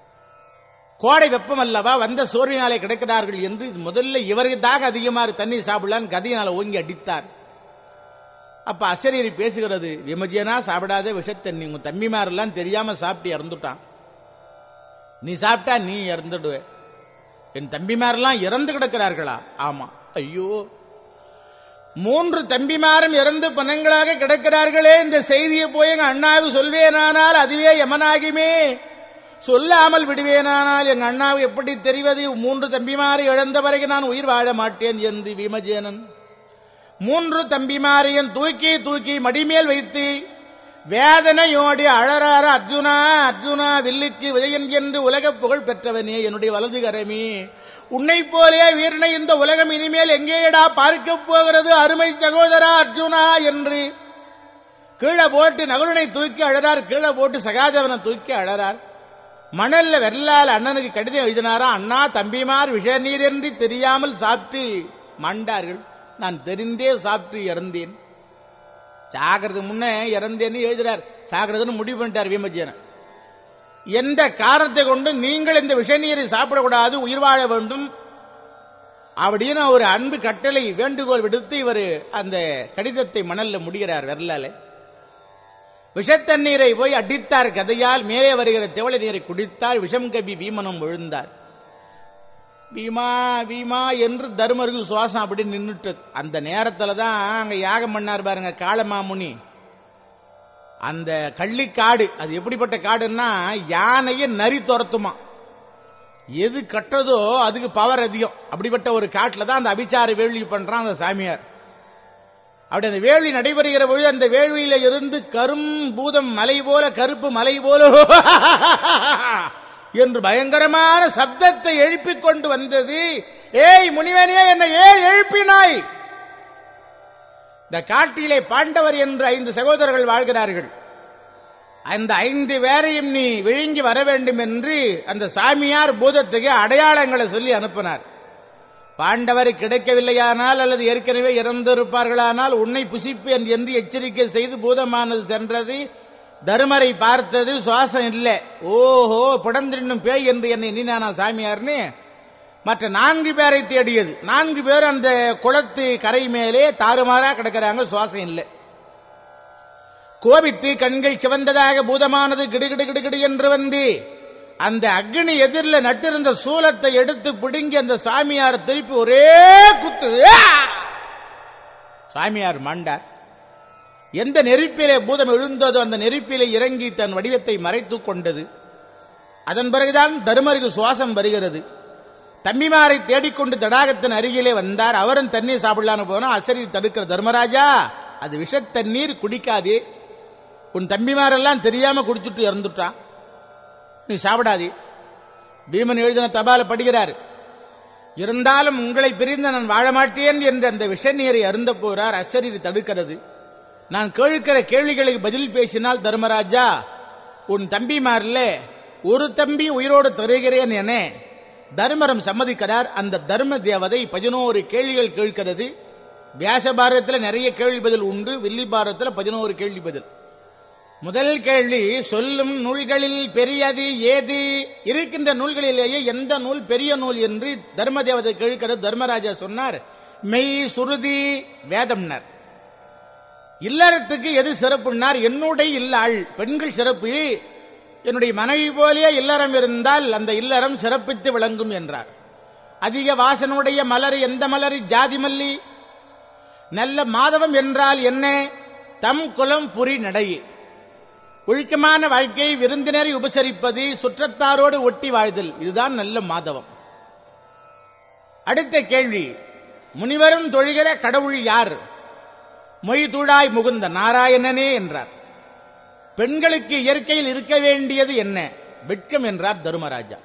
S1: கோடை வெப்பம் அல்லவா வந்த சோர்வினாலே கிடக்கிறார்கள் என்று முதல்ல இவருக்கு தாக அதிகமாக தண்ணீர் சாப்பிடலான்னு கதையினால ஓங்கி அடித்தார் அப்ப அசரீரி பேசுகிறது விமஜியனா சாப்பிடாத விஷத்தண்ணி உங்க தம்பிமாரெல்லாம் தெரியாம சாப்பிட்டு இறந்துட்டான் நீ சாப்பிட்டா நீ இறந்துடுவ என் தம்பிமாரெல்லாம் இறந்து கிடக்கிறார்களா ஆமா ஐயோ மூன்று தம்பிமாரும் இறந்து பணங்களாக கிடக்கிறார்களே இந்த செய்தியை போய் எங்க அண்ணாவுக்கு சொல்வேனானால் அதுவே யமனாகிமே சொல்லாமல் விடுவேனானால் எங்க அண்ணாவு எப்படி தெரிவது மூன்று தம்பிமாரை இழந்த வரைக்கும் நான் உயிர் வாழ மாட்டேன் என்று விமஜேனன் மூன்று தம்பிமாரையும் தூக்கி தூக்கி மடிமேல் வைத்து வேதனையோடி அழறார அர்ஜுனா அர்ஜுனா வில்லுக்கு விஜயன் என்று உலக புகழ் பெற்றவனே என்னுடைய வலது கரமே உன்னை போலே வீரனை இந்த உலகம் இனிமேல் எங்கேடா பார்க்க போகிறது அருமை சகோதரா அர்ஜுனா என்று கீழே போட்டு நகுலனை தூக்கி அழறார் கீழே போட்டு சகாதேவனை தூக்கி அழறார் மணல்ல வெள்ளால் அண்ணனுக்கு கடிதம் எழுதினாரா அண்ணா தம்பிமார் விஷ நீர் என்று தெரியாமல் சாப்பிட்டு மாண்டார்கள் நான் தெரிந்தே சாப்பிட்டு இறந்தேன் சாகிறது முன்ன இறந்தேன்னு எழுதுறார் சாகிறதுன்னு முடிவு பண்ணிட்டார் வீமஜியன எந்த காரணத்தை கொண்டு நீங்கள் இந்த விஷ நீரை சாப்பிடக்கூடாது உயிர் வாழ வேண்டும் அப்படின்னு ஒரு அன்பு கட்டளை வேண்டுகோள் விடுத்து இவர் அந்த கடிதத்தை மணல்ல முடிகிறார் வெர்லால விஷத்தண்ணீரை போய் அடித்தார் கதையால் மேலே வருகிற திவளை நீரை குடித்தார் விஷம் கவி வீமனம் விழுந்தார் பீமா பீமா என்று தருமருக்கு சுவாசம் அப்படி நின்னுட்டு அந்த நேரத்துல தான் அங்க யாகம் பண்ணார் பாருங்க காளமாமுனி அந்த கள்ளிக்காடு அது எப்படிப்பட்ட காடுன்னா யானையை நரி துரத்துமா எது கட்டுறதோ அதுக்கு பவர் அதிகம் அப்படிப்பட்ட ஒரு காட்டுல தான் அந்த அபிச்சார வேள்வி பண்றான் அந்த சாமியார் அப்படி அந்த வேள்வி நடைபெறுகிற பொழுது அந்த வேள்வியில இருந்து கரும் பூதம் மலை போல கருப்பு மலை போல என்று பயங்கரமான சப்தத்தை எழுப்பிக் கொண்டு வந்தது ஏய் முனிவனே என்னை ஏன் எழுப்பினாய் இந்த காட்டிலே பாண்டவர் என்று ஐந்து சகோதரர்கள் வாழ்கிறார்கள் அந்த ஐந்து பேரையும் நீ விழுங்கி வர வேண்டும் என்று அந்த சாமியார் பூதத்துக்கு அடையாளங்களை சொல்லி அனுப்பினார் பாண்டவர் கிடைக்கவில்லையானால் அல்லது ஏற்கனவே இறந்திருப்பார்களானால் உன்னை புசிப்பேன் என்று எச்சரிக்கை செய்து பூதமானது சென்றது தருமரை பார்த்தது சுவாசம் இல்லை ஓஹோ புடந்திருந்தும் பேய் என்று என்னை எண்ணினானா சாமியார்னு மற்ற நான்கு பேரை தேடியது நான்கு பேர் அந்த குளத்து கரை மேலே தாறுமாறா கிடக்கிறாங்க சுவாசம் இல்லை கோபித்து கண்கள் சிவந்ததாக பூதமானது கிடுகிடு கிடுகிடு என்று வந்து அந்த அக்னி எதிரில் நட்டிருந்த சூலத்தை எடுத்து பிடுங்கி அந்த சாமியார் திருப்பி ஒரே குத்து ஆ! சாமியார் மாண்டார் எந்த நெருப்பிலே பூதம் எழுந்ததோ அந்த நெருப்பிலே இறங்கி தன் வடிவத்தை மறைத்துக் கொண்டது அதன் பிறகுதான் தருமருக்கு சுவாசம் வருகிறது தம்பிமாரை தேடிக்கொண்டு தடாகத்தின் அருகிலே வந்தார் அவரும் தண்ணீர் சாப்பிடலான்னு போனா அசரி தடுக்கிற தர்மராஜா அது விஷ தண்ணீர் குடிக்காதே உன் தம்பிமாரெல்லாம் தெரியாம குடிச்சுட்டு இறந்துட்டான் நீ சாப்பிடாதே பீமன் எழுதின தபால படிக்கிறார் இருந்தாலும் உங்களை பிரிந்து நான் வாழ மாட்டேன் என்று அந்த விஷ நீரை அருந்த போறார் அசரீர் தடுக்கிறது நான் கேட்கிற கேள்விகளுக்கு பதில் பேசினால் தர்மராஜா உன் தம்பிமார்ல ஒரு தம்பி உயிரோடு தருகிறேன் என தர்மரம் சம்மதிக்கிறார் அந்த தர்ம தேவதை பதினோரு கேள்விகள் கேட்கிறது வியாச பாரதத்தில் நிறைய கேள்வி பதில் உண்டு வில்லி பாரதத்தில் பதினோரு கேள்வி பதில் முதல் கேள்வி சொல்லும் நூல்களில் பெரியது ஏது இருக்கின்ற நூல்களிலேயே எந்த நூல் பெரிய நூல் என்று தர்ம தேவதை கேட்கிறது தர்மராஜா சொன்னார் மெய் சுருதி வேதம்னர் இல்லறத்துக்கு எது சிறப்புன்னார் என்னுடைய இல்லாள் பெண்கள் சிறப்பு என்னுடைய மனைவி போலே இல்லறம் இருந்தால் அந்த இல்லறம் சிறப்பித்து விளங்கும் என்றார் அதிக வாசனுடைய மலர் எந்த மலர் ஜாதி மல்லி நல்ல மாதவம் என்றால் என்ன தம் குலம் புரி நடை ஒழுக்கமான வாழ்க்கை விருந்தினரை உபசரிப்பது சுற்றத்தாரோடு ஒட்டி வாழ்தல் இதுதான் நல்ல மாதவம் அடுத்த கேள்வி முனிவரும் தொழுகிற கடவுள் யார் மொய் தூடாய் முகுந்த நாராயணனே என்றார் பெண்களுக்கு இயற்கையில் இருக்க வேண்டியது என்ன வெட்கம் என்றார் தருமராஜா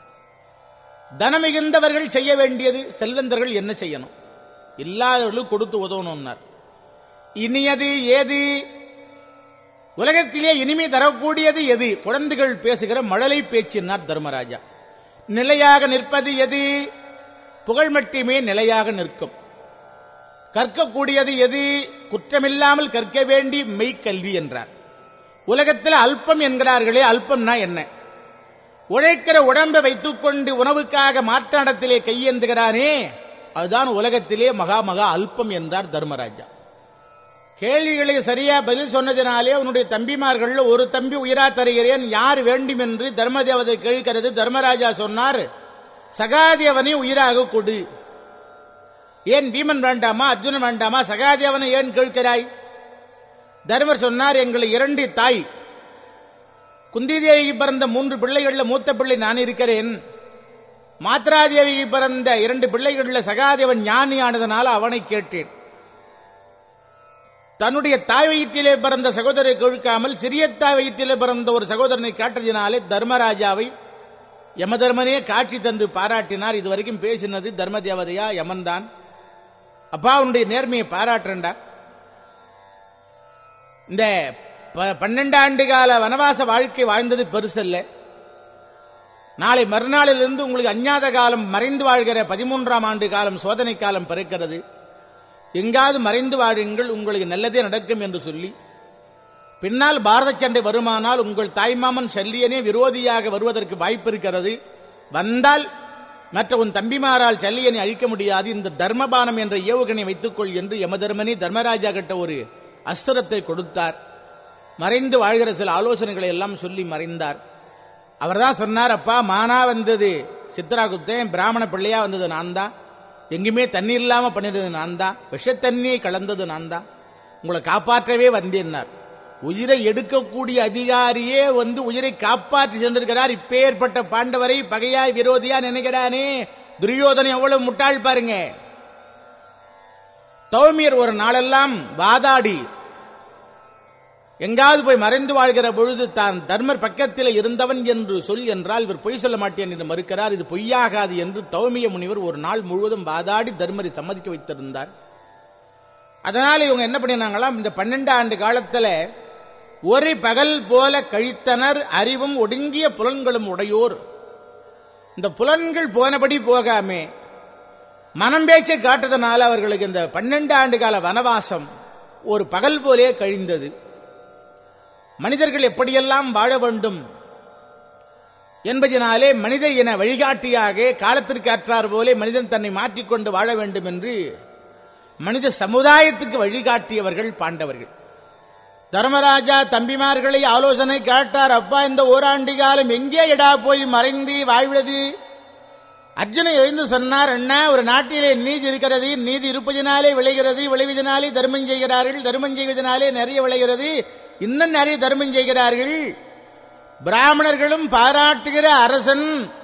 S1: தனம் மிகுந்தவர்கள் செய்ய வேண்டியது செல்வந்தர்கள் என்ன செய்யணும் இல்லாதவர்களுக்கு கொடுத்து உதவணும்னார் இனியது ஏது உலகத்திலே இனிமை தரக்கூடியது எது குழந்தைகள் பேசுகிற மழலை பேச்சினார் தர்மராஜா நிலையாக நிற்பது எது புகழ் மட்டுமே நிலையாக நிற்கும் கற்கக்கூடியது எது குற்றமில்லாமல் கற்க வேண்டி மெய்க்கல்வி என்றார் உலகத்தில் அல்பம் என்கிறார்களே அல்பம்னா என்ன உழைக்கிற உடம்பை வைத்துக் கொண்டு உணவுக்காக மாற்றாடத்திலே கையேந்துகிறானே அதுதான் உலகத்திலே மகா மகா அல்பம் என்றார் தர்மராஜா கேள்விகளுக்கு சரியா பதில் சொன்னதினாலே உன்னுடைய தம்பிமார்கள் ஒரு தம்பி உயிரா தருகிறேன் யார் வேண்டும் என்று தர்மதேவதை கேட்கிறது தர்மராஜா சொன்னார் சகாதேவனை உயிராக கொடு ஏன் பீமன் வேண்டாமா அர்ஜுனன் வேண்டாமா சகாதேவனை ஏன் கேட்கிறாய் தர்மர் சொன்னார் எங்களை இரண்டு தாய் குந்தி தேவிக்கு பிறந்த மூன்று பிள்ளைகள்ல மூத்த பிள்ளை நான் இருக்கிறேன் மாத்ராதேவிக்கு பிறந்த இரண்டு பிள்ளைகள்ல சகாதேவன் ஞானியானதனால அவனை கேட்டேன் தன்னுடைய தாய் வயிற்றிலே பிறந்த சகோதரை கேட்காமல் சிறிய தாய் வயிற்றிலே பிறந்த ஒரு சகோதரனை காட்டதினாலே தர்மராஜாவை யமதர்மனே காட்சி தந்து பாராட்டினார் இதுவரைக்கும் பேசினது தர்ம தேவதையா யமன் தான் அப்பா உன்னுடைய நேர்மையை பாராட்டுறண்டா இந்த ப- பன்னெண்டு ஆண்டு கால வனவாச வாழ்க்கை வாழ்ந்தது பெருசல்ல நாளை மறுநாளிலிருந்து உங்களுக்கு அஞ்ஞாத காலம் மறைந்து வாழ்கிற பதிமூன்றாம் ஆண்டு காலம் சோதனை காலம் பிறக்கிறது எங்காவது மறைந்து வாழுங்கள் உங்களுக்கு நல்லதே நடக்கும் என்று சொல்லி பின்னால் பாரத சண்டை வருமானால் உங்கள் தாய்மாமன் சல்லியனே விரோதியாக வருவதற்கு வாய்ப்பு இருக்கிறது வந்தால் மற்ற உன் தம்பிமாரால் சல்லியனை அழிக்க முடியாது இந்த தர்மபானம் என்ற ஏவுகணை வைத்துக்கொள் என்று யமதர்மனி தர்மராஜா கிட்ட ஒரு அஸ்திரத்தை கொடுத்தார் மறைந்து வாழ்கிற சில ஆலோசனைகளை எல்லாம் சொல்லி மறைந்தார் அவர்தான் சொன்னார் அப்பா மானா வந்தது சித்ரா குத்தேன் பிராமண பிள்ளையா வந்தது நான் தான் எங்குமே தண்ணீர் இல்லாம பண்ணினது நான் தான் விஷத்தண்ணியை கலந்தது நான் தான் உங்களை காப்பாற்றவே வந்தேன்னார் உயிரை எடுக்கக்கூடிய அதிகாரியே வந்து உயிரை காப்பாற்றி சென்றிருக்கிறார் இப்பேற்பட்ட பாண்டவரை பகையாய் விரோதியா நினைக்கிறானே துரியோதனை எவ்வளவு முட்டாள் பாருங்க தௌமியர் ஒரு நாளெல்லாம் வாதாடி எங்காவது போய் மறைந்து வாழ்கிற பொழுது தான் தர்மர் பக்கத்தில் இருந்தவன் என்று சொல் என்றால் இவர் பொய் சொல்ல மாட்டேன் என்று மறுக்கிறார் இது பொய்யாகாது என்று தௌமிய முனிவர் ஒரு நாள் முழுவதும் வாதாடி தர்மரை சம்மதிக்க வைத்திருந்தார் அதனால இவங்க என்ன பண்ணினாங்களாம் இந்த பன்னெண்டு ஆண்டு காலத்துல ஒரு பகல் போல கழித்தனர் அறிவும் ஒடுங்கிய புலன்களும் உடையோர் இந்த புலன்கள் போனபடி போகாமே மனம் பேச்சை காட்டுறதுனால அவர்களுக்கு இந்த பன்னெண்டு ஆண்டு கால வனவாசம் ஒரு பகல் போலே கழிந்தது மனிதர்கள் எப்படியெல்லாம் வாழ வேண்டும் என்பதனாலே மனித இன வழிகாட்டியாக காலத்திற்கு அற்றார் போலே மனிதன் தன்னை மாற்றிக்கொண்டு வாழ வேண்டும் என்று மனித சமுதாயத்துக்கு வழிகாட்டியவர்கள் பாண்டவர்கள் தர்மராஜா தம்பிமார்களை ஆலோசனை கேட்டார் அப்பா இந்த ஓராண்டு காலம் எங்கே இடா போய் மறைந்து வாழ்வது அர்ஜுனை எழுந்து சொன்னார் அண்ணா ஒரு நாட்டிலே நீதி இருக்கிறது நீதி இருப்பதினாலே விளைகிறது விளைவதனாலே தர்மம் செய்கிறார்கள் தர்மம் செய்வதனாலே நிறைய விளைகிறது இன்னும் நிறைய தர்மம் செய்கிறார்கள் பிராமணர்களும் பாராட்டுகிற அரசன்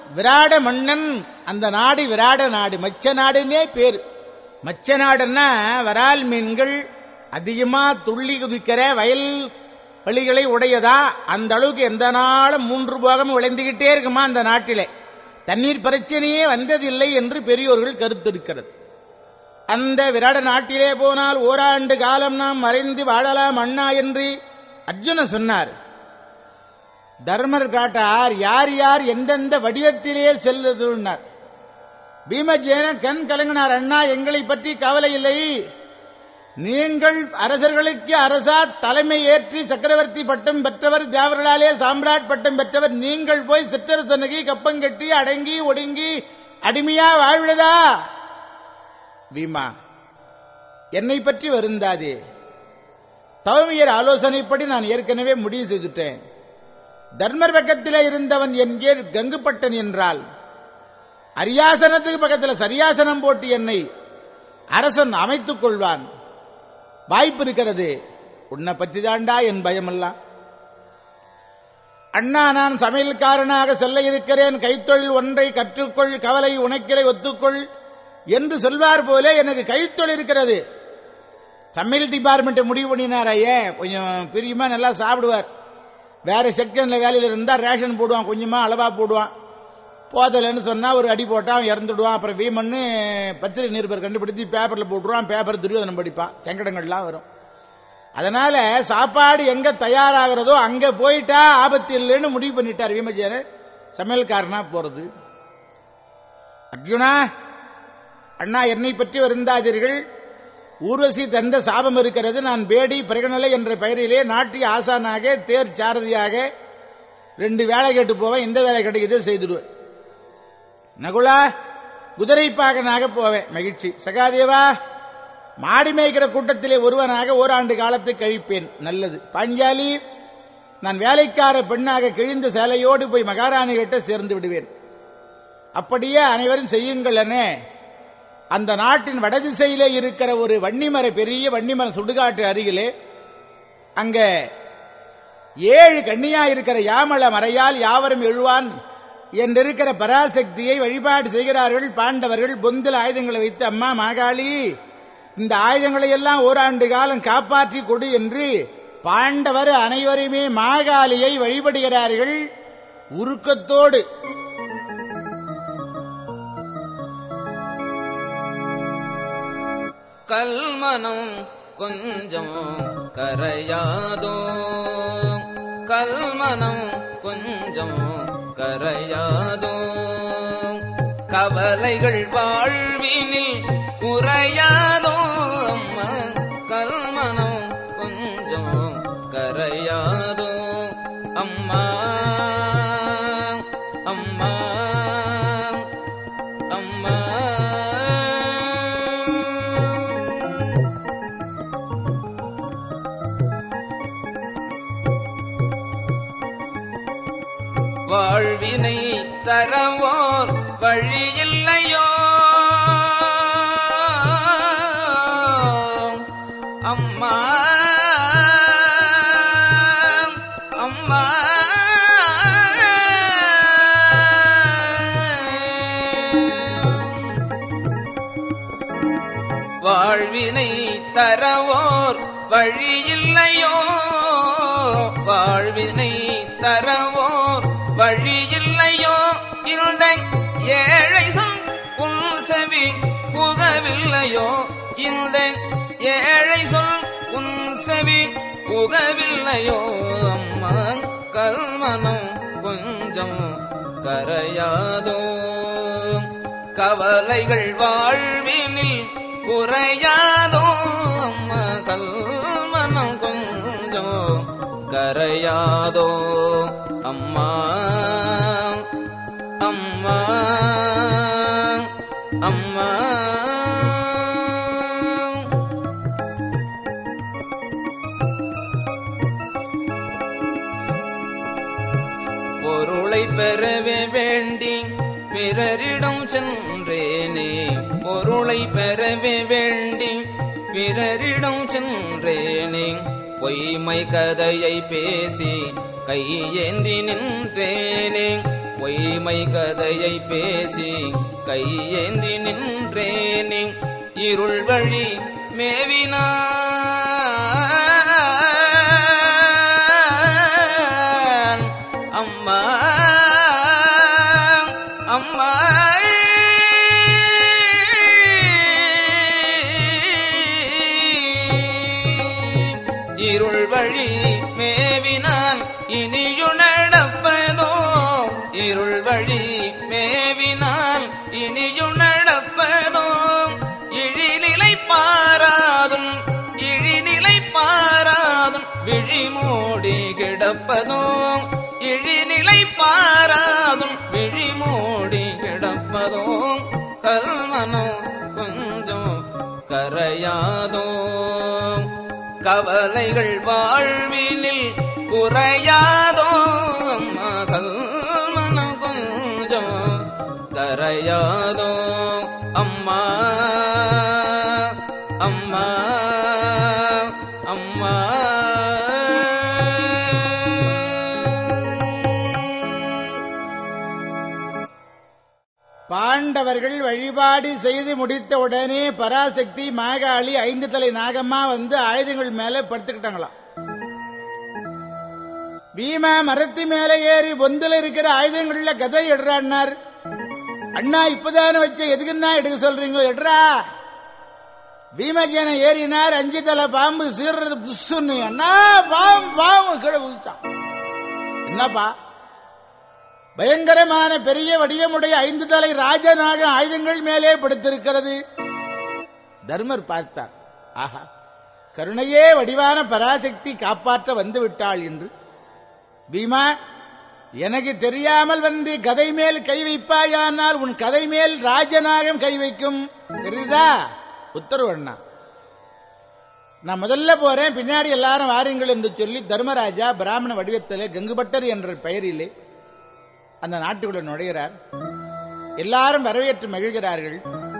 S1: விராட மன்னன் அந்த நாடு விராட நாடு மச்ச நாடுன்னே பேரு மச்ச நாடுன்னா வரால் மீன்கள் அதிகமா துள்ளி குதிக்கிற வயல் வழிகளை உடையதா அந்த அளவுக்கு எந்த நாளும் மூன்று போகம் விளைந்துகிட்டே இருக்குமா அந்த நாட்டிலே தண்ணீர் பிரச்சனையே வந்ததில்லை என்று பெரியோர்கள் கருத்து இருக்கிறது அந்த விராட நாட்டிலே போனால் ஓராண்டு காலம் நாம் மறைந்து வாழலாம் அண்ணா என்று அர்ஜுனன் சொன்னார் தர்மர் காட்டார் யார் யார் எந்தெந்த வடிவத்திலே செல்லுதுன்னார் பீமஜேன கண் கலங்கினார் அண்ணா எங்களை பற்றி கவலை இல்லை நீங்கள் அரசர்களுக்கு அரசா தலைமை ஏற்றி சக்கரவர்த்தி பட்டம் பெற்றவர் தேவர்களாலே சாம்ராட் பட்டம் பெற்றவர் நீங்கள் போய் சிற்றரசனகி கப்பம் கட்டி அடங்கி ஒடுங்கி அடிமையா வாழ்வதா பீமா என்னை பற்றி வருந்தாதே தவமியர் ஆலோசனைப்படி நான் ஏற்கனவே முடிவு செய்துட்டேன் தர்மர் பக்கத்திலே இருந்தவன் என்கே கங்குப்பட்டன் என்றால் அரியாசனத்துக்கு பக்கத்தில் சரியாசனம் போட்டு என்னை அரசன் அமைத்துக் கொள்வான் வாய்ப்பு இருக்கிறது உன்னை பற்றி தாண்டா என் பயமெல்லாம் அண்ணா நான் சமையல்காரனாக செல்ல இருக்கிறேன் கைத்தொழில் ஒன்றை கற்றுக்கொள் கவலை உனக்கிறை ஒத்துக்கொள் என்று சொல்வார் போல எனக்கு கைத்தொழில் இருக்கிறது சமையல் டிபார்ட்மெண்ட் முடிவு பண்ணினார் ஐயே கொஞ்சம் பிரியமா நல்லா சாப்பிடுவார் வேற செக்ஷன்ல வேலையில இருந்தா ரேஷன் போடுவான் கொஞ்சமா அளவா போடுவான் போதலன்னு சொன்னா ஒரு அடி போட்டா அவன் இறந்துடுவான் அப்புறம் வீமன்னு பத்திரிகை நிருபர் கண்டுபிடித்து பேப்பர்ல போட்டுருவான் பேப்பர் துரியோதனம் படிப்பான் சங்கடங்கள்லாம் வரும் அதனால சாப்பாடு எங்க தயாராகிறதோ அங்க போயிட்டா ஆபத்து இல்லைன்னு முடிவு பண்ணிட்டார் வீமஜேன சமையல்காரனா போறது அர்ஜுனா அண்ணா என்னை பற்றி வருந்தாதீர்கள் ஊர்வசி தந்த சாபம் இருக்கிறது நான் பேடி பிரகணலை என்ற பெயரிலே நாட்டிய ஆசானாக தேர் சாரதியாக ரெண்டு வேலை கேட்டு போவேன் எந்த வேலை கிடைக்குதோ செய்துடுவேன் நகுலா குதிரை பாகனாக போவேன் மகிழ்ச்சி சகாதேவா மாடி மேய்க்கிற கூட்டத்திலே ஒருவனாக ஓராண்டு காலத்தை கழிப்பேன் நல்லது பாஞ்சாலி நான் வேலைக்கார பெண்ணாக கிழிந்த சேலையோடு போய் மகாராணி கிட்ட சேர்ந்து விடுவேன் அப்படியே அனைவரும் செய்யுங்கள் என அந்த நாட்டின் வடதிசையிலே இருக்கிற ஒரு வன்னிமர பெரிய வன்னிமர சுடுகாட்டு அருகிலே அங்க ஏழு கண்ணியா இருக்கிற யாமள மறையால் யாவரும் எழுவான் என்றிருக்கிற பராசக்தியை வழிபாடு செய்கிறார்கள் பாண்டவர்கள் பொந்தில் ஆயுதங்களை வைத்து அம்மா மாகாளி இந்த ஆயுதங்களை எல்லாம் ஓராண்டு காலம் காப்பாற்றி கொடு என்று பாண்டவர் அனைவருமே மாகாளியை வழிபடுகிறார்கள் உருக்கத்தோடு
S2: கல்மனம் கொஞ்சம் கரையாதோ கல்மனம் கொஞ்சம் கரையாதோ கவலைகள் வாழ்வினில் குறையாதோ அம்மா கல்மனம் கொஞ்சம் கரையாதோ அம்மா அம்மா அம்மா வாழ்வினை தரவோர் வழியில்லையோ அம்மா அம்மா வாழ்வினை தரவோர் வழியில்லையோ வாழ்வினை தரவோர் வழியில்லையோ இந்த ஏழை சொல் உன் செவி புகவில்லையோ இந்த ஏழை சொல் உன் செவி புகவில்லையோ அம்மா கல்மனம் கொஞ்சம் கரையாதோ கவலைகள் வாழ்வினில் குறையாதோ அம்மா கல்மனம் கொஞ்சம் கரையாதோ அம்மா அம்மா அம்மா பொருளை பெறவே வேண்டி பிறரிடம் சென்றேனே பொருளை பெறவே வேண்டி பிறரிடம் சென்றேனே பொய்மை கதையை பேசி கையேந்தி நின்றேனே பொய்மை கதையை பேசி கையேந்தி நின்றேனே இருள் வழி மேவினான் அம்மா அம்மா இருள் வழி மேவினான் இனியு நடப்பதோ இருள் வழி மேவினான் இனியு நடப்பதோ இழிநிலை பாராதும் இழிநிலை பாராதும் விழிமூடி கிடப்பதோ இழிநிலை பாராதும் விழிமூடி கிடப்பதோ கல்மனோ கொஞ்சம் கரையாதோ கவலைகள் வாழ்வினில் குறையாதோ மகள் மனம் கொஞ்சம் கரையாதோ அம்மா அம்மா அம்மா
S1: பாண்டவர்கள் வழிபாடு செய்து முடித்த உடனே பராசக்தி மாகாளி ஐந்து தலை நாகம்மா வந்து ஆயுதங்கள் மேல படுத்துக்கிட்டாங்களாம் பீமா மரத்து மேல ஏறி பொந்துல இருக்கிற ஆயுதங்கள்ல கதை எடுறான்னார் அண்ணா இப்பதானே வச்ச எதுக்குன்னா எடுக்க சொல்றீங்க எடுறா பீமஜன ஏறினார் அஞ்சு தலை பாம்பு சீர்றது புஷ்ஷுன்னு அண்ணா பாம்பு பாம்பு கீழே குதிச்சான் என்னப்பா பயங்கரமான பெரிய வடிவமுடைய ஐந்து தலை ராஜநாக ஆயுதங்கள் மேலே படுத்திருக்கிறது தர்மர் பார்த்தார் ஆஹா கருணையே வடிவான பராசக்தி காப்பாற்ற வந்து விட்டாள் என்று பீமா எனக்கு தெரியாமல் வந்து கதை மேல் கை வைப்பாயானால் உன் கதை மேல் ராஜநாகம் கை வைக்கும் தெரியுதா உத்தரவு அண்ணா நான் முதல்ல போறேன் பின்னாடி எல்லாரும் வாருங்கள் என்று சொல்லி தர்மராஜா பிராமண வடிவத்திலே கங்குபட்டர் என்ற பெயரிலே அந்த நாட்டுக்குள்ள நுழைகிறார் எல்லாரும் வரவேற்று மகிழ்கிறார்கள்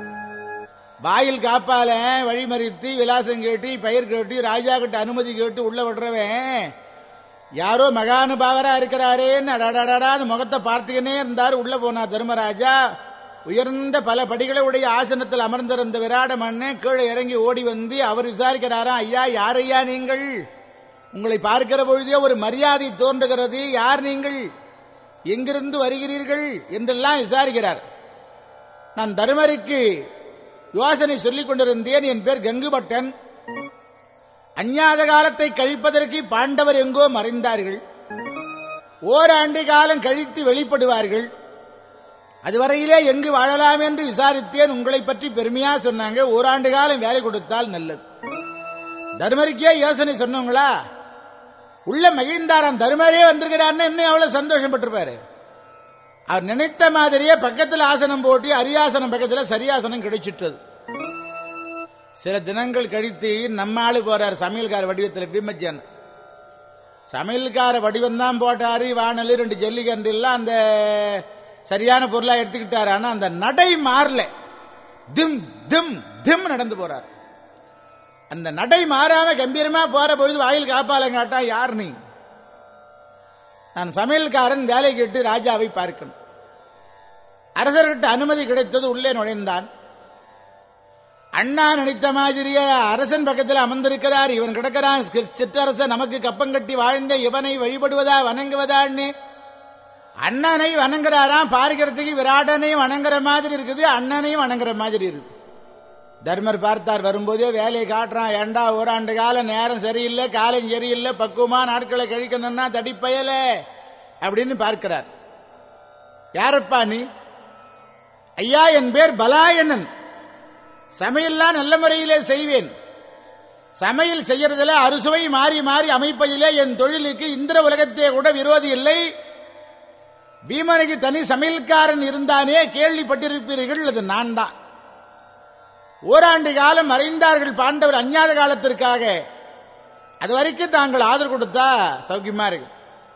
S1: வாயில் காப்பால வழிமறித்து விலாசம் கேட்டு பெயர் கேட்டு ராஜா கிட்ட அனுமதி கேட்டு உள்ள விடுறவன் யாரோ மகானுபாவரா இருக்கிறாரேன்னு அடடடடா அந்த முகத்தை பார்த்துக்கினே இருந்தார் உள்ள போனார் தர்மராஜா உயர்ந்த பல படிகளை உடைய ஆசனத்தில் அமர்ந்திருந்த விராட மன்னன் கீழே இறங்கி ஓடி வந்து அவர் விசாரிக்கிறாராம் ஐயா யார் ஐயா நீங்கள் உங்களை பார்க்கிற பொழுதே ஒரு மரியாதை தோன்றுகிறது யார் நீங்கள் எங்கிருந்து வருகிறீர்கள் என்றெல்லாம் விசாரிக்கிறார் நான் தருமருக்கு யோசனை சொல்லிக் கொண்டிருந்தேன் என் பேர் கங்குபட்டன் அஞ்ஞாத காலத்தை கழிப்பதற்கு பாண்டவர் எங்கோ மறைந்தார்கள் ஓராண்டு காலம் கழித்து வெளிப்படுவார்கள் அதுவரையிலே எங்கு வாழலாம் என்று விசாரித்தேன் உங்களை பற்றி பெருமையா சொன்னாங்க ஓராண்டு காலம் வேலை கொடுத்தால் நல்லது தர்மருக்கே யோசனை சொன்னவங்களா உள்ள மகிழ்ந்தாராம் தர்மரே வந்திருக்கிறார்னு இன்னும் எவ்வளவு சந்தோஷப்பட்டிருப்பாரு அவர் நினைத்த மாதிரியே பக்கத்தில் ஆசனம் போட்டு அரியாசனம் பக்கத்தில் சரியாசனம் கிடைச்சிட்டது சில தினங்கள் கழித்து நம்ம ஆளு போறார் சமையல்கார வடிவத்தில் பீமஜன் சமையல்கார வடிவம் தான் போட்டாரு வானல் ரெண்டு ஜல்லிக்கண்டு எல்லாம் அந்த சரியான பொருளா எடுத்துக்கிட்டாரு ஆனா அந்த நடை மாறல திம் திம் திம் நடந்து போறார் அந்த நடை மாறாம கம்பீரமா போற பொழுது வாயில் காப்பால காட்டா யார் நீ நான் சமையல்காரன் வேலை கேட்டு ராஜாவை பார்க்கணும் அரசர்கிட்ட அனுமதி கிடைத்தது உள்ளே நுழைந்தான் அண்ணா நினைத்த மாதிரியே அரசன் பக்கத்தில் அமர்ந்திருக்கிறார் இவன் கிடக்கிறான் சி- சிற்றரசன் நமக்கு கப்பம் கட்டி வாழ்ந்த இவனை வழிபடுவதா வணங்குவதான்னு அண்ணனை வணங்குறாராம் பார்க்கிறதுக்கு விராடனை வணங்குற மாதிரி இருக்குது அண்ணனையும் வணங்குற மாதிரி இருக்குது தர்மர் பார்த்தார் வரும்போதே வேலையை காட்டுறான் ஏண்டா ஓராண்டு காலம் நேரம் சரியில்லை காலம் சரியில்லை பக்குவமா நாட்களை கழிக்கணும்னா தடிப்பயல அப்படின்னு பார்க்கிறார் யாரப்பா நீ ஐயா என் பேர் பலாயண்ணன் சமையல்லாம் நல்ல முறையிலே செய்வேன் சமையல் செய்யறதுல அறுசுவை மாறி மாறி அமைப்பதிலே என் தொழிலுக்கு இந்திர உலகத்தே கூட விரோதி இல்லை பீமனுக்கு தனி சமையல்காரன் இருந்தானே கேள்விப்பட்டிருப்பீர்கள் அது நான் தான் ஓராண்டு காலம் மறைந்தார்கள் பாண்டவர் அஞ்ஞாத காலத்திற்காக அது வரைக்கும் தாங்கள் ஆதரவு கொடுத்தா சௌக்கியமா இருக்கு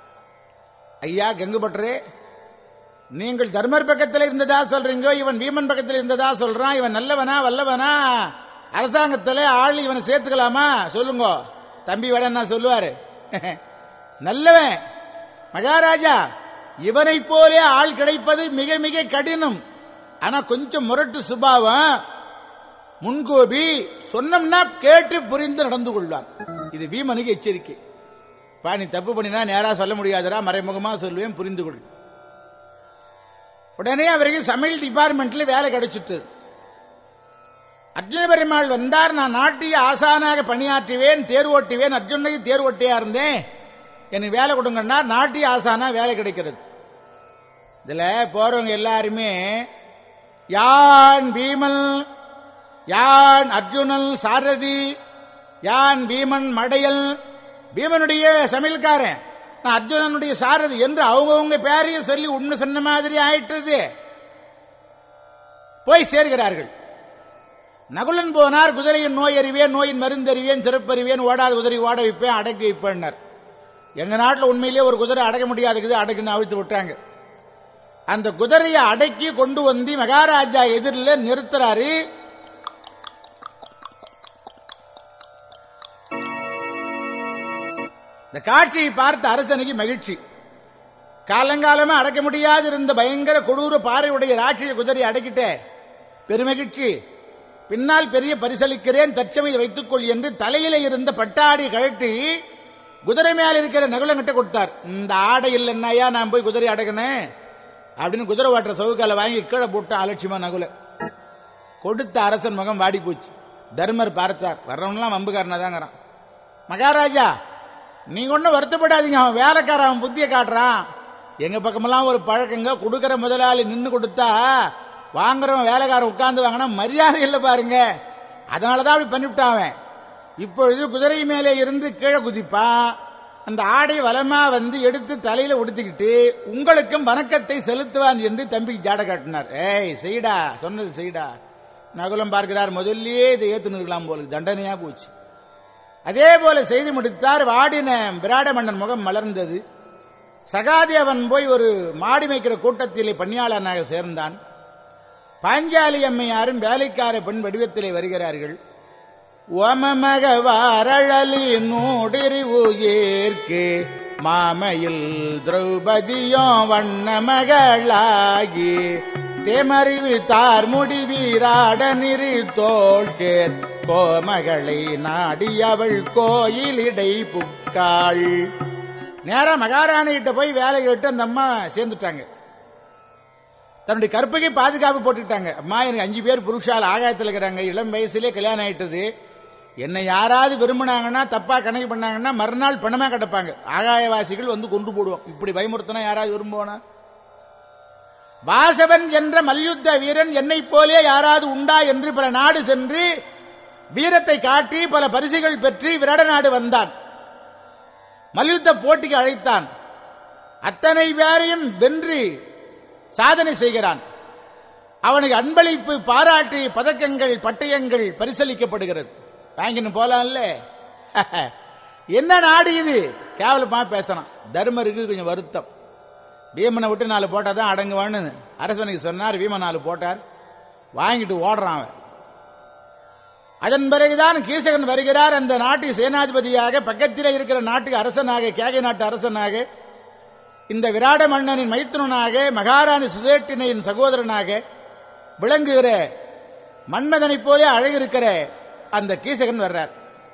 S1: ஐயா கங்குபட்டரே நீங்கள் தர்மர் பக்கத்தில் இருந்ததா சொல்றீங்க இவன் பீமன் பக்கத்தில் இருந்ததா சொல்றான் இவன் நல்லவனா வல்லவனா அரசாங்கத்தில் ஆள் இவனை சேர்த்துக்கலாமா சொல்லுங்க தம்பி வேடன்னா சொல்லுவாரு நல்லவன் மகாராஜா இவனைப் போலே ஆள் கிடைப்பது மிக மிக கடினம் ஆனா கொஞ்சம் முரட்டு சுபாவம் முன்கோபி சொன்னோம்னா கேட்டு புரிந்து நடந்து கொள்வான் இது பீமனுக்கு எச்சரிக்கை பா நீ தப்பு பண்ணினா நேரா சொல்ல முடியாதுடா மறைமுகமா சொல்லுவேன் புரிந்து கொள் உடனே அவருக்கு சமையல் டிபார்ட்மெண்ட்ல வேலை கிடைச்சிட்டு அர்ஜுன பெருமாள் வந்தார் நான் நாட்டிய ஆசானாக பணியாற்றுவேன் தேர் ஓட்டுவேன் அர்ஜுனுக்கு தேர் ஓட்டியா இருந்தேன் எனக்கு வேலை கொடுங்கன்னா நாட்டிய ஆசானா வேலை கிடைக்கிறது இதுல போறவங்க எல்லாருமே யான் பீமன் யான் அர்ஜுனன் சாரதி யான் பீமன் மடையல் பீமனுடைய சமையல்காரன் நான் அர்ஜுனனுடைய சாரதி என்று அவங்கவுங்க பேரையும் சொல்லி உண்மை சொன்ன மாதிரி ஆயிட்டது போய் சேர்கிறார்கள் நகுலன் போனார் குதிரையின் நோய் அறிவேன் நோயின் மருந்தறிவேன் சிறப்பறிவேன் ஓடாத குதிரை ஓட வைப்பேன் அடக்கி வைப்பேன்னார் எங்க நாட்டில் உண்மையிலேயே ஒரு குதிரை அடக்க முடியாதுக்குது அடக்குன்னு அவிழ்த்து விட்டாங்க அந்த குதிரையை அடக்கி கொண்டு வந்து மகாராஜா எதிரில் நிறுத்துறாரு இந்த காட்சியை பார்த்த அரசனுக்கு மகிழ்ச்சி காலங்காலமா அடக்க முடியாது இருந்த பயங்கர கொடூர பாறையுடைய ராட்சிய குதிரையை அடக்கிட்டே பெருமகிழ்ச்சி பின்னால் பெரிய பரிசளிக்கிறேன் தற்சமையை வைத்துக் கொள் என்று தலையில இருந்த பட்டாடி கழட்டி குதிரை மேல இருக்கிற நகுலங்கிட்ட கொடுத்தார் இந்த ஆடை இல்லைன்னாயா நான் போய் குதிரை அடக்கினேன் அப்படின்னு குதிரை ஓட்டுற சவுக்கால வாங்கி கீழே போட்டு அலட்சியமா நகுல கொடுத்த அரசன் முகம் வாடி போச்சு தர்மர் பார்த்தார் வர்றவன்லாம் வம்புக்காரனா தாங்கிறான் மகாராஜா நீங்க ஒன்னும் வருத்தப்படாதீங்க அவன் வேலைக்காரன் அவன் புத்திய காட்டுறான் எங்க பக்கமெல்லாம் ஒரு பழக்கங்க கொடுக்கிற முதலாளி நின்னு கொடுத்தா வாங்குறவன் வேலைக்காரன் உட்கார்ந்து வாங்கினா மரியாதை இல்லை பாருங்க அதனாலதான் அப்படி பண்ணிவிட்டான் அவன் இப்பொழுது குதிரை மேலே இருந்து கீழே குதிப்பான் அந்த ஆடை வலமா வந்து எடுத்து தலையில உடுத்திக்கிட்டு உங்களுக்கும் வணக்கத்தை செலுத்துவான் என்று தம்பிக்கு ஜாட காட்டினார் ஏய் செய்டா சொன்னது செய்டா நகுலம் பார்க்கிறார் முதல்லயே இதை ஏத்து நிற்கலாம் போல தண்டனையா போச்சு அதே போல செய்து முடித்தார் வாடின விராட மன்னன் முகம் மலர்ந்தது சகாதி அவன் போய் ஒரு மாடி மேய்க்கிற கூட்டத்திலே பணியாளனாக சேர்ந்தான் பாஞ்சாலி அம்மையாரும் வேலைக்கார பெண் வடிவத்திலே வருகிறார்கள் ஓமமக வாரழலி நூடிரிவு ஏற்கே மாமையில் திரௌபதியும் வண்ண மகளாகி தேமறிவு தார் முடிவீராட நிறு தோழ்கேர் கோமகளை நாடி அவள் கோயிலிடை புக்காள் நேரா மகாராணி கிட்ட போய் வேலை கேட்டு அந்த அம்மா சேர்ந்துட்டாங்க தன்னுடைய கற்பகை பாதுகாப்பு போட்டுட்டாங்க அம்மா எனக்கு அஞ்சு பேர் புருஷால் ஆகாயத்தில் இருக்கிறாங்க இளம் வயசுலயே கல்யாணம் ஆயிட்டது என்னை யாராவது விரும்பினாங்கன்னா தப்பா கணக்கு பண்ணாங்கன்னா மறுநாள் பணமா கிடப்பாங்க ஆகாயவாசிகள் வந்து கொண்டு போடுவோம் இப்படி பயமுறுத்தினா யாராவது விரும்புவானா வாசவன் என்ற மல்யுத்த வீரன் என்னைப் போலே யாராவது உண்டா என்று பல நாடு சென்று வீரத்தை காட்டி பல பரிசுகள் பெற்று விராட நாடு வந்தான் மல்யுத்த போட்டிக்கு அழைத்தான் அத்தனை பேரையும் வென்று சாதனை செய்கிறான் அவனுக்கு அன்பளிப்பு பாராட்டி பதக்கங்கள் பட்டயங்கள் பரிசளிக்கப்படுகிறது வாங்கின்னு போலாம்ல என்ன நாடு இது கேவலமா பேசணும் தர்மருக்கு கொஞ்சம் வருத்தம் பீமனை விட்டு நாலு போட்டா தான் அடங்குவான்னு அரசனுக்கு சொன்னார் பீமன் நாலு போட்டார் வாங்கிட்டு ஓடுறான் அவன் அதன் பிறகுதான் கீசகன் வருகிறார் அந்த நாட்டு சேனாதிபதியாக பக்கத்தில் இருக்கிற நாட்டுக்கு அரசனாக கேகை நாட்டு அரசனாக இந்த விராட மன்னனின் மைத்துனனாக மகாராணி சுதேட்டினையின் சகோதரனாக விளங்குகிற மன்மதனைப் போலே அழகிருக்கிற அந்த கீசகன் வர்றார்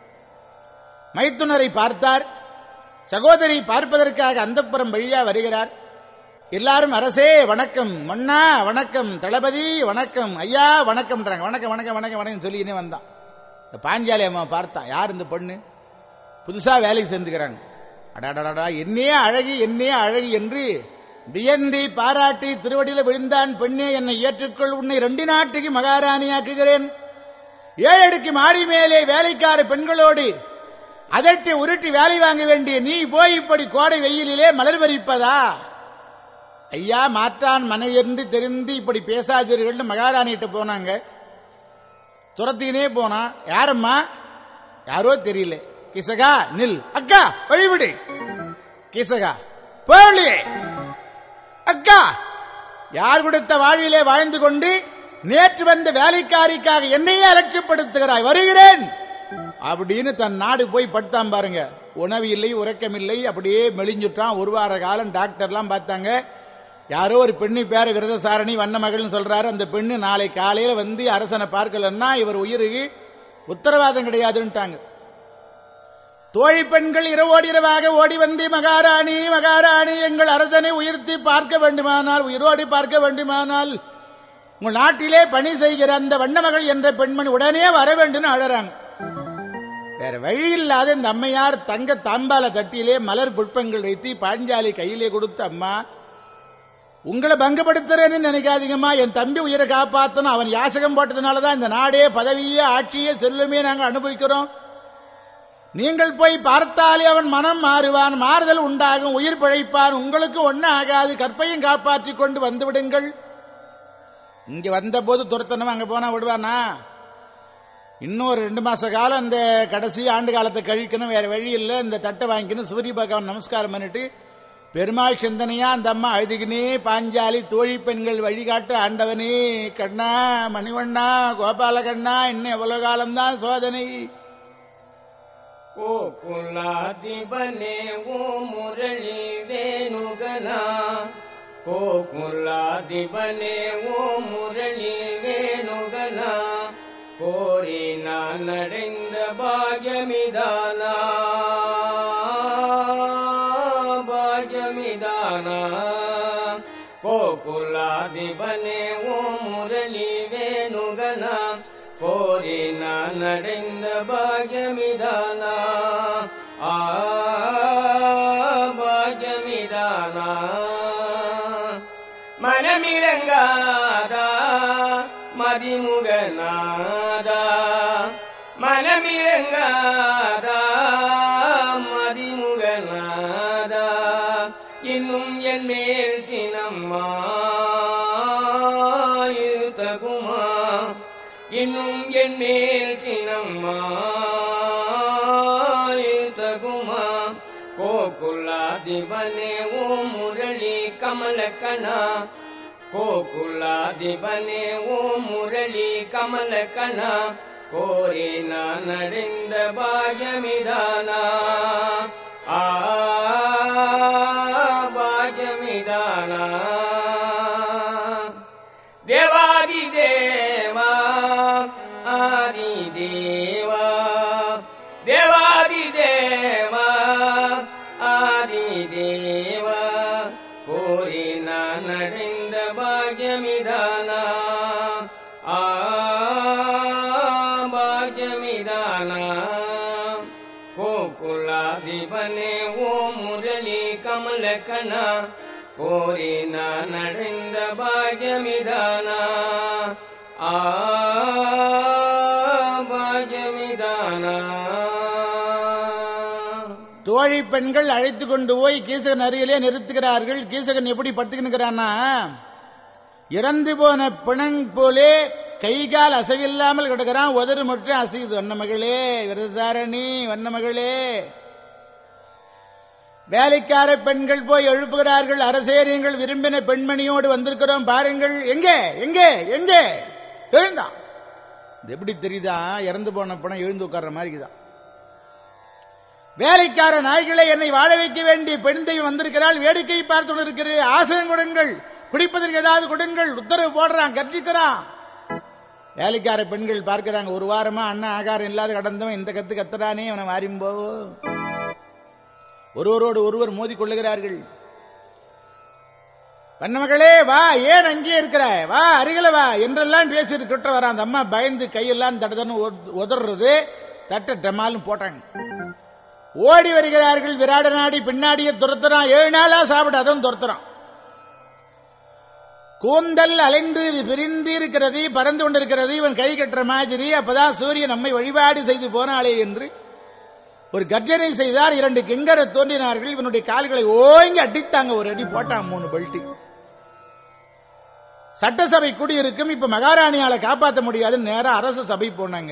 S1: மைத்துனரை பார்த்தார் சகோதரி பார்ப்பதற்காக அந்தப்புறம் வழியா வருகிறார் எல்லாரும் அரசே வணக்கம் மன்னா வணக்கம் தளபதி வணக்கம் ஐயா வணக்கம்ன்றாங்க வணக்கம் வணக்கம் வணக்கம் வணக்கம் சொல்லினே வந்தான் இந்த பாஞ்சாலி அம்மா பார்த்தான் யார் இந்த பொண்ணு புதுசா வேலைக்கு சேர்ந்துக்கிறாங்க அடாடாடா என்னே அழகி என்னே அழகி என்று வியந்தி பாராட்டி திருவடியில விழுந்தான் பெண்ணே என்னை ஏற்றுக்கொள் உன்னை ரெண்டு நாட்டுக்கு மகாராணியாக்குகிறேன் ஏழடுக்கு மாடி மேலே வேலைக்கார பெண்களோடு அதட்டி உருட்டி வேலை வாங்க வேண்டிய நீ போய் இப்படி கோடை வெயிலிலே மலர் பறிப்பதா ஐயா மாற்றான் மனை என்று தெரிந்து இப்படி பேசாதீர்கள் மகாராணிகிட்ட போனாங்க துரத்தினே போனா யாரம்மா யாரோ தெரியல கிசகா நில் அக்கா வழிவிடு கிசகா போலியே அக்கா யார் கொடுத்த வாழ்விலே வாழ்ந்து கொண்டு நேற்று வந்த வேலைக்காரிக்காக என்னையே அலட்சியப்படுத்துகிறாய் வருகிறேன் அப்படின்னு தன் நாடு போய் படுத்தான் பாருங்க உணவு இல்லை உறக்கம் இல்லை அப்படியே மெலிஞ்சுட்டான் ஒரு வார காலம் டாக்டர்லாம் பார்த்தாங்க யாரோ ஒரு பெண்ணு பேர் விரதசாரணி வண்ண மகள்னு சொல்றாரு அந்த பெண்ணு நாளை காலையில வந்து அரசனை பார்க்கலன்னா இவர் உயிருக்கு உத்தரவாதம் கிடையாதுன்ட்டாங்க தோழி பெண்கள் இரவோடு இரவாக ஓடி வந்து மகாராணி மகாராணி எங்கள் அரசனை உயர்த்தி பார்க்க வேண்டுமானால் உயிரோடு பார்க்க வேண்டுமானால் உங்கள் நாட்டிலே பணி செய்கிற அந்த வண்ணமகள் என்ற பெண்மணி உடனே வர வேண்டும் அழறாங்க வேற வழி இல்லாத இந்த அம்மையார் தங்க தாம்பால தட்டிலே மலர் புஷ்பங்கள் வைத்து பாஞ்சாலி கையிலே கொடுத்து அம்மா உங்களை பங்கப்படுத்துறேன்னு நினைக்காதீங்கம்மா என் தம்பி உயிரை காப்பாத்தணும் அவன் யாசகம் போட்டதுனாலதான் இந்த நாடே பதவியே ஆட்சியே செல்லுமே நாங்க அனுபவிக்கிறோம் நீங்கள் போய் பார்த்தாலே அவன் மனம் மாறுவான் மாறுதல் உண்டாகும் உயிர் பிழைப்பான் உங்களுக்கு ஒன்னும் ஆகாது கற்பையும் காப்பாற்றிக் கொண்டு வந்து விடுங்கள் இங்க வந்த போது துரத்தனமா அங்க போனா விடுவானா இன்னும் ஒரு ரெண்டு மாச காலம் இந்த கடைசி ஆண்டு காலத்தை கழிக்கணும் வேற வழி இல்ல இந்த தட்டை வாங்கிக்கணும் சூரிய பகவான் நமஸ்காரம் பண்ணிட்டு பெருமாள் சிந்தனையா அந்த அம்மா அழுதுகினே பாஞ்சாலி தோழி பெண்கள் வழிகாட்டு ஆண்டவனே கண்ணா மணிவண்ணா கோபால கண்ணா இன்னும் எவ்வளவு காலம்தான் சோதனை
S3: கோகுலாதிபனே ஓ முரளி வேணுகனா கோகுலாதிபனே ஓ முரளி வேணுகனா கோரி நான் அடைந்த பாகியமிதானா பாகியமிதானா கோகுலாதிபனே ஓ முரளி வேணுகனா கோரி நான் அடைந்த பாகியமிதானா ஆ பாகியமிதானா மனமிரங்காதா மதிமுகநாதா மனமிரங்காதா மதிமுகநாதா இன்னும் என் மேல் சினம்மாயுதகுமா இன்னும் என் மேல் சினம்மாயுதகுமா கோகுலாதிபனே ஓ முரளி கமலக்கணா கோகுலாதிபனே ஓ முரளி கமலக்கணா கோரி நான் அடைந்த பாகியமிதானா ஆ பாகியமிதானா தேவாதி தேவா ஆதி தேவா தேவாதி தேவா ஆதி தேவா கோரி நான் அடைந்த பாகியமிதானா ஆ பாகியமிதானா கோகுலாதிபனே ஓ முரளி கமலக்கணா கோரி நான் அடைந்த பாகியமிதானா ஆ பாகியமிதானா
S1: தோழி பெண்கள் அழைத்து கொண்டு போய் கீசகன் அருகிலே நிறுத்துகிறார்கள் கீசகன் எப்படி படுத்துக்கின்னுக்கிறான்னா இறந்து போன பிணங் போலே கை கால் அசைவில்லாமல் கிடக்கிறான் உதறு மட்டும் அசையுது வண்ணமகளே விரசாரணி வண்ணமகளே வேலைக்கார பெண்கள் போய் எழுப்புகிறார்கள் அரசே நீங்கள் விரும்பின பெண்மணியோடு வந்திருக்கிறோம் பாருங்கள் எங்கே எங்கே எங்கே எழுந்தான் இது எப்படி தெரியுதா இறந்து போன பணம் எழுந்து உட்கார்ற மாதிரி இருக்குதா வேலைக்கார நாய்களை என்னை வாழ வைக்க வேண்டிய பெண் தெய்வம் வந்திருக்கிறாள் வேடிக்கை பார்த்து கொண்டிருக்கிறது ஆசனம் கொடுங்கள் குடிப்பதற்கு ஏதாவது கொடுங்கள் உத்தரவு போடுறான் கர்ஜிக்கிறான் வேலைக்கார பெண்கள் பார்க்கிறாங்க ஒரு வாரமா அண்ணன் ஆகாரம் இல்லாத கடந்தவன் இந்த கத்து கத்துறானே அவனை மாறிம்போ ஒருவரோடு ஒருவர் மோதி கொள்ளுகிறார்கள் வண்ணமகளே வா ஏன் அங்கே இருக்கிறாய் வா அருகில வா என்றெல்லாம் பேசிட்டு கிட்ட வரான் அந்த அம்மா பயந்து கையெல்லாம் தடதன்னு உதறது தட்ட டமாலும் போட்டாங்க ஓடி வருகிறார்கள் விராட நாடி பின்னாடியே துரத்துறான் ஏழு நாளா சாப்பிட அதுவும் துரத்துறான் கூந்தல் அலைந்து பிரிந்து இருக்கிறது பறந்து கொண்டிருக்கிறது இவன் கை கட்டுற மாதிரி அப்பதான் சூரியன் நம்மை வழிபாடு செய்து போனாளே என்று ஒரு கர்ஜனை செய்தார் இரண்டு கிங்கர தோன்றினார்கள் இவனுடைய கால்களை ஓங்கி அடித்தாங்க ஒரு அடி போட்டான் மூணு பெல்ட்டி சட்டசபை குடியிருக்கும் இப்ப மகாராணியால காப்பாற்ற முடியாதுன்னு நேரா அரசு சபை போனாங்க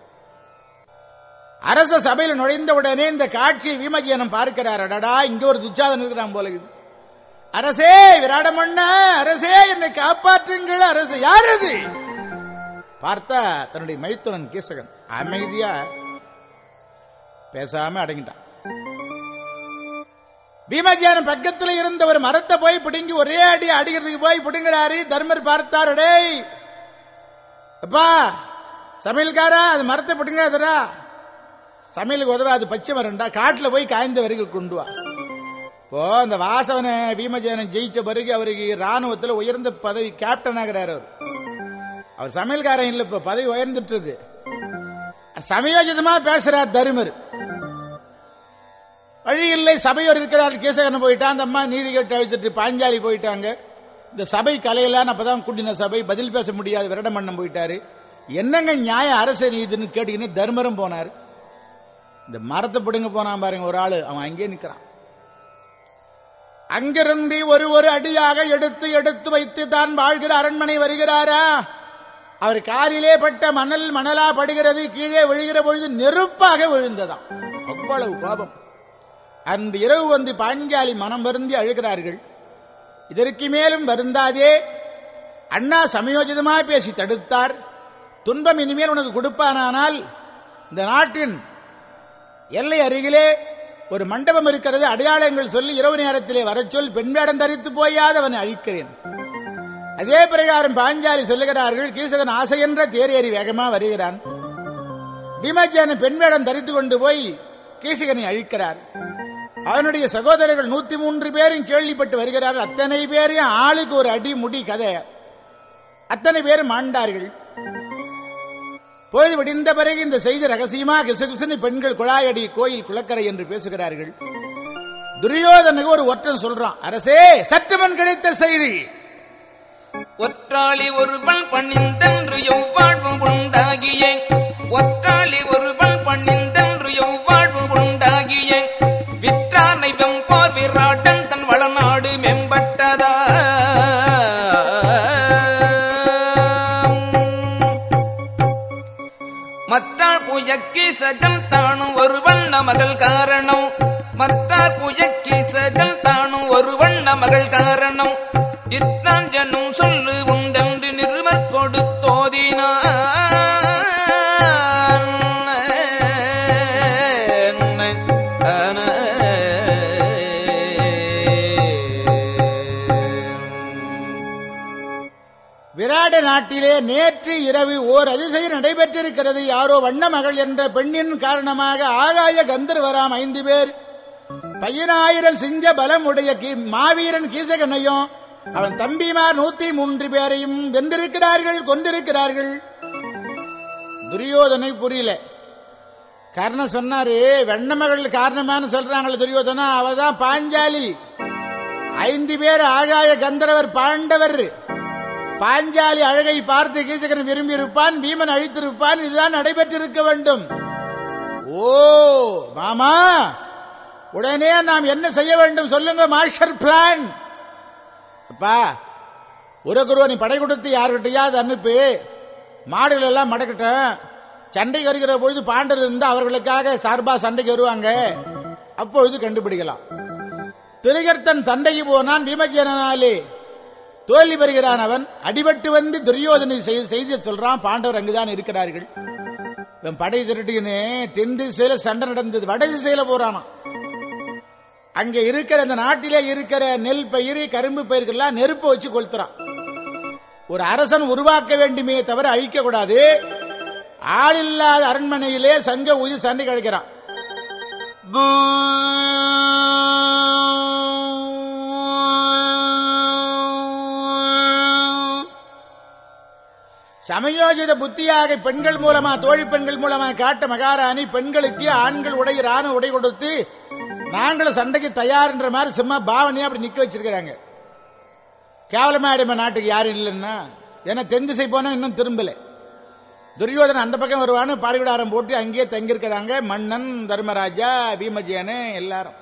S1: அரச சபையில் நுழைந்த உடனே இந்த காட்சியை விமஜியனம் பார்க்கிறார் அடடா இங்க ஒரு துச்சாதன் இருக்கிறான் போல இது அரசே விராடமண்ணா அரசே என்னை காப்பாற்றுங்கள் அரசு யார் அது பார்த்தா தன்னுடைய மைத்துனன் கீசகன் அமைதியா பேசாம அடங்கிட்டான் பீமஜானம் பக்கத்துல இருந்த ஒரு மரத்தை போய் பிடுங்கி ஒரே அடி அடிக்கிறதுக்கு போய் பிடுங்குறாரு தர்மர் பார்த்தாரு டேய் அப்பா சமையல்காரா அது மரத்தை பிடுங்காதரா சமையலுக்கு உதவாது பச்சை மரம்டா காட்டுல போய் காய்ந்த வரைக்கும் கொண்டு வா இப்போ அந்த வாசவனை பீமஜேனன் ஜெயிச்ச பிறகு அவருக்கு ராணுவத்துல உயர்ந்த பதவி கேப்டன் ஆகிறார் அவர் அவர் சமையல்காரன் இல்ல இப்ப பதவி உயர்ந்துட்டுது சமயோஜிதமா பேசுறார் தருமர் வழி இல்லை சபையோர் இருக்கிறார் கேசகன் போயிட்டான் அந்த அம்மா நீதி கேட்டு அழித்துட்டு பாஞ்சாலி போயிட்டாங்க இந்த சபை கலையெல்லாம் அப்பதான் கூட்டின சபை பதில் பேச முடியாது விரடமண்ணம் போயிட்டாரு என்னங்க நியாய அரசு நீதின்னு கேட்டீங்கன்னு தர்மரும் போனார் இந்த மரத்தை பிடுங்க போனான் பாருங்க ஒரு ஆளு அவன் அங்கே நிக்கிறான் அங்கிருந்து ஒரு ஒரு அடியாக எடுத்து எடுத்து வைத்து தான் வாழ்கிற அரண்மனை வருகிறாரா அவர் காலிலே பட்ட மணல் மணலா படுகிறது கீழே விழுகிற பொழுது நெருப்பாக விழுந்ததாம் அவ்வளவு கோபம் அன்று இரவு வந்து பாஞ்சாலி மனம் வருந்தி அழுகிறார்கள் இதற்கு மேலும் வருந்தாதே அண்ணா சமயோஜிதமா பேசி தடுத்தார் துன்பம் இனிமேல் உனக்கு கொடுப்பானானால் இந்த நாட்டின் எல்லை அருகிலே ஒரு மண்டபம் இருக்கிறது அடையாளங்கள் சொல்லி இரவு நேரத்திலே வரச் சொல் பெண் வேடம் தரித்து போயாத அவனை அழிக்கிறேன் அதே பிரகாரம் பாஞ்சாலி சொல்லுகிறார்கள் கீசகன் ஆசை என்ற தேரேறி வேகமா வருகிறான் பீமஜான பெண் வேடம் தரித்து கொண்டு போய் கீசகனை அழிக்கிறார் அவனுடைய சகோதரர்கள் நூத்தி மூன்று பேரும் கேள்விப்பட்டு வருகிறார்கள் அத்தனை பேரையும் ஆளுக்கு ஒரு அடி முடி கதை அத்தனை பேரும் மாண்டார்கள் பொழுது விடிந்த பிறகு இந்த செய்தி ரகசியமா கிசுகிசுன்னு பெண்கள் குழாயடி கோயில் குளக்கரை என்று பேசுகிறார்கள் துரியோதனுக்கு ஒரு ஒற்றன் சொல்றான் அரசே சற்றுமன் கிடைத்த செய்தி
S2: ஒற்றாளி ஒருவன் பணிந்தென்று எவ்வாழ்வு உண்டாகிய ஒற்றாளி ஒருவன் பணிந்தென்று எவ்வாழ்வு உண்டாகிய விற்றானை வெம்பார் விராட்டன் தன் வளநாடு மேம்பட்டதா மற்றார் புயக்கி சகன் தானும் ஒரு வண்ண மகள் காரணம் மற்றார் புயக்கி சகன் தானும் ஒரு வண்ண மகள் காரணம் இற்றாஞ்சனும் சொல்லு உண்டென்று நிருமர் கொடுத்தோதினான்
S1: விராட நாட்டிலே நேற்று இரவு ஓர் அதிசயம் நடைபெற்றிருக்கிறது யாரோ வண்ண மகள் என்ற பெண்ணின் காரணமாக ஆகாய கந்தர்வராம் ஐந்து பேர் பையனாயிரம் சிங்க பலம் உடைய கீ- மாவீரன் கீசகனையும் அவன் தம்பிமார் நூத்தி மூன்று பேரையும் வென்றிருக்கிறார்கள் கொண்டிருக்கிறார்கள் துரியோதனை புரியல காரணம் சொன்னாரு வெண்ணமகள் காரணமான சொல்றாங்களே துரியோதனா அவதான் பாஞ்சாலி ஐந்து பேர் ஆகாய கந்தரவர் பாண்டவர் பாஞ்சாலி அழகை பார்த்து கீசகன் விரும்பி இருப்பான் பீமன் அழித்திருப்பான் இதுதான் நடைபெற்றிருக்க வேண்டும் ஓ மாமா உடனே நாம் என்ன செய்ய வேண்டும் சொல்லுங்க மாஸ்டர் பிளான் அப்பா உரகுருவ நீ படை கொடுத்து யாருக்கிட்டையாவது அனுப்பு மாடுகள் எல்லாம் மடக்கட்டும் சண்டைக்கு வருகிற பொழுது பாண்டர் இருந்து அவர்களுக்காக சார்பா சண்டைக்கு வருவாங்க அப்பொழுது கண்டுபிடிக்கலாம் திரிகர்த்தன் சண்டைக்கு போனான் பீமஜனாலே தோல்வி பெறுகிறான் அவன் அடிபட்டு வந்து துரியோதனை செய்- செய்தி சொல்றான் பாண்டவர் அங்குதான் இருக்கிறார்கள் இவன் படை திரட்டின்னு தென் திசையில சண்டை நடந்தது வட திசையில போறானாம் அங்க இருக்கிற அந்த நாட்டிலே இருக்கிற நெல் பயிர் கரும்பு பயிர்கள்லாம் நெருப்பு வச்சு கொளுத்துறான் ஒரு அரசன் உருவாக்க வேண்டுமே தவிர அழிக்க கூடாது ஆள் இல்லாத அரண்மனையிலே சங்க ஊதி சண்டை கிடைக்கிறான் சமயோஜித புத்தியாக பெண்கள் மூலமா தோழி பெண்கள் மூலமா காட்ட மகாராணி பெண்களுக்கு ஆண்கள் உடை ராண உடை கொடுத்து நாங்களும் சண்டைக்கு தயார்ன்ற மாதிரி சும்மா பாவனையா அப்படி நிக்க வச்சிருக்கிறாங்க கேவலமாயிடுமா நாட்டுக்கு யாரும் இல்லைன்னா ஏன்னா தென் திசை போனா இன்னும் திரும்பல துரியோதனன் அந்த பக்கம் வருவான்னு பாடிவிடாரம் போட்டு அங்கேயே தங்கியிருக்கிறாங்க மன்னன் தர்மராஜா பீமஜியனு எல்லாரும்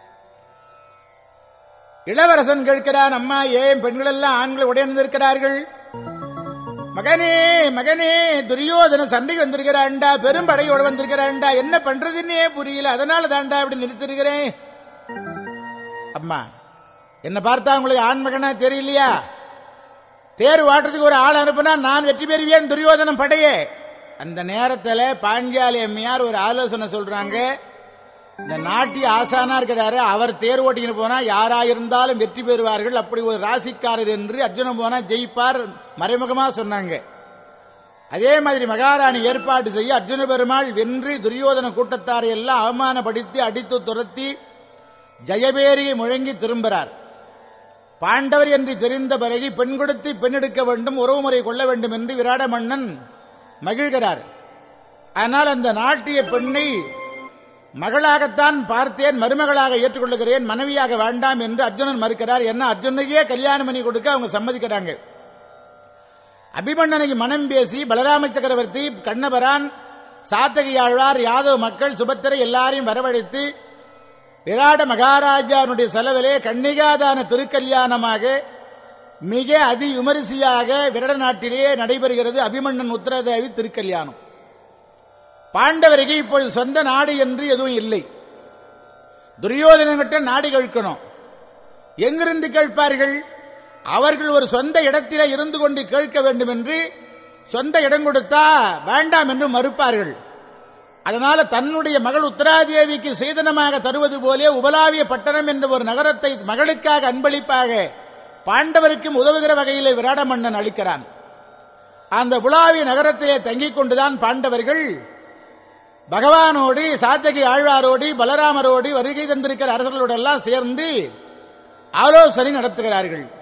S1: இளவரசன் கேட்கிறான் அம்மா ஏன் பெண்கள் எல்லாம் ஆண்கள் உடையணிந்திருக்கிறார்கள் மகனே மகனே துரியோதன சண்டைக்கு வந்திருக்கிறான்டா பெரும்படையோடு வந்திருக்கிறான்டா என்ன பண்றதுன்னே புரியல அதனால தாண்டா இப்படி நிறுத்திருக்கிறேன் அம்மா என்ன பார்த்தா உங்களுக்கு ஆண் மகனா தெரியலையா தேர் வாட்டுறதுக்கு ஒரு ஆள் அனுப்புனா நான் வெற்றி பெறுவேன் துரியோதனம் படையே அந்த நேரத்துல பாஞ்சாலி அம்மையார் ஒரு ஆலோசனை சொல்றாங்க இந்த நாட்டிய ஆசானா இருக்கிறாரு அவர் தேர் ஓட்டின்னு போனா யாரா இருந்தாலும் வெற்றி பெறுவார்கள் அப்படி ஒரு ராசிக்காரர் என்று அர்ஜுனன் போனா ஜெயிப்பார் மறைமுகமா சொன்னாங்க அதே மாதிரி மகாராணி ஏற்பாடு செய்ய அர்ஜுன பெருமாள் வென்று துரியோதன கூட்டத்தாரை எல்லாம் அவமானப்படுத்தி அடித்து துரத்தி ஜெயபேரியை முழங்கி திரும்புகிறார் பாண்டவர் என்று தெரிந்த பிறகு பெண் கொடுத்து பெண் எடுக்க வேண்டும் உறவுமுறை கொள்ள வேண்டும் என்று விராட மன்னன் மகிழ்கிறார் ஆனால் அந்த நாட்டிய பெண்ணை மகளாகத்தான் பார்த்தேன் மருமகளாக ஏற்றுக்கொள்ளுகிறேன் மனைவியாக வேண்டாம் என்று அர்ஜுனன் மறுக்கிறார் என்ன அர்ஜுனுக்கே கல்யாணம் பண்ணி கொடுக்க அவங்க சம்மதிக்கிறாங்க அபிமன்னனுக்கு மனம் பேசி பலராம சக்கரவர்த்தி கண்ணபரான் சாத்தகி ஆழ்வார் யாதவ மக்கள் சுபத்திரை எல்லாரையும் வரவழைத்து விராட மகாராஜாவுடைய செலவிலே கன்னிகாதான திருக்கல்யாணமாக மிக அதி விமரிசையாக விரட நாட்டிலே நடைபெறுகிறது அபிமன்னன் உத்தரதேவி திருக்கல்யாணம் பாண்டவருக்கு இப்பொழுது சொந்த நாடு என்று எதுவும் இல்லை துரியோதனங்கிட்ட நாடு கேட்கணும் எங்கிருந்து கேட்பார்கள் அவர்கள் ஒரு சொந்த இடத்திலே இருந்து கொண்டு கேட்க வேண்டும் என்று சொந்த இடம் கொடுத்தா வேண்டாம் என்று மறுப்பார்கள் அதனால தன்னுடைய மகள் உத்தராதேவிக்கு சேதனமாக தருவது போலே உபலாவிய பட்டணம் என்ற ஒரு நகரத்தை மகளுக்காக அன்பளிப்பாக பாண்டவருக்கும் உதவுகிற வகையில் விராட மன்னன் அளிக்கிறான் அந்த உலாவிய நகரத்திலே தங்கிக் கொண்டுதான் பாண்டவர்கள் பகவானோடு சாத்தகி ஆழ்வாரோடு பலராமரோடு வருகை தந்திருக்கிற அரசர்களோடெல்லாம் சேர்ந்து ஆலோசனை நடத்துகிறார்கள்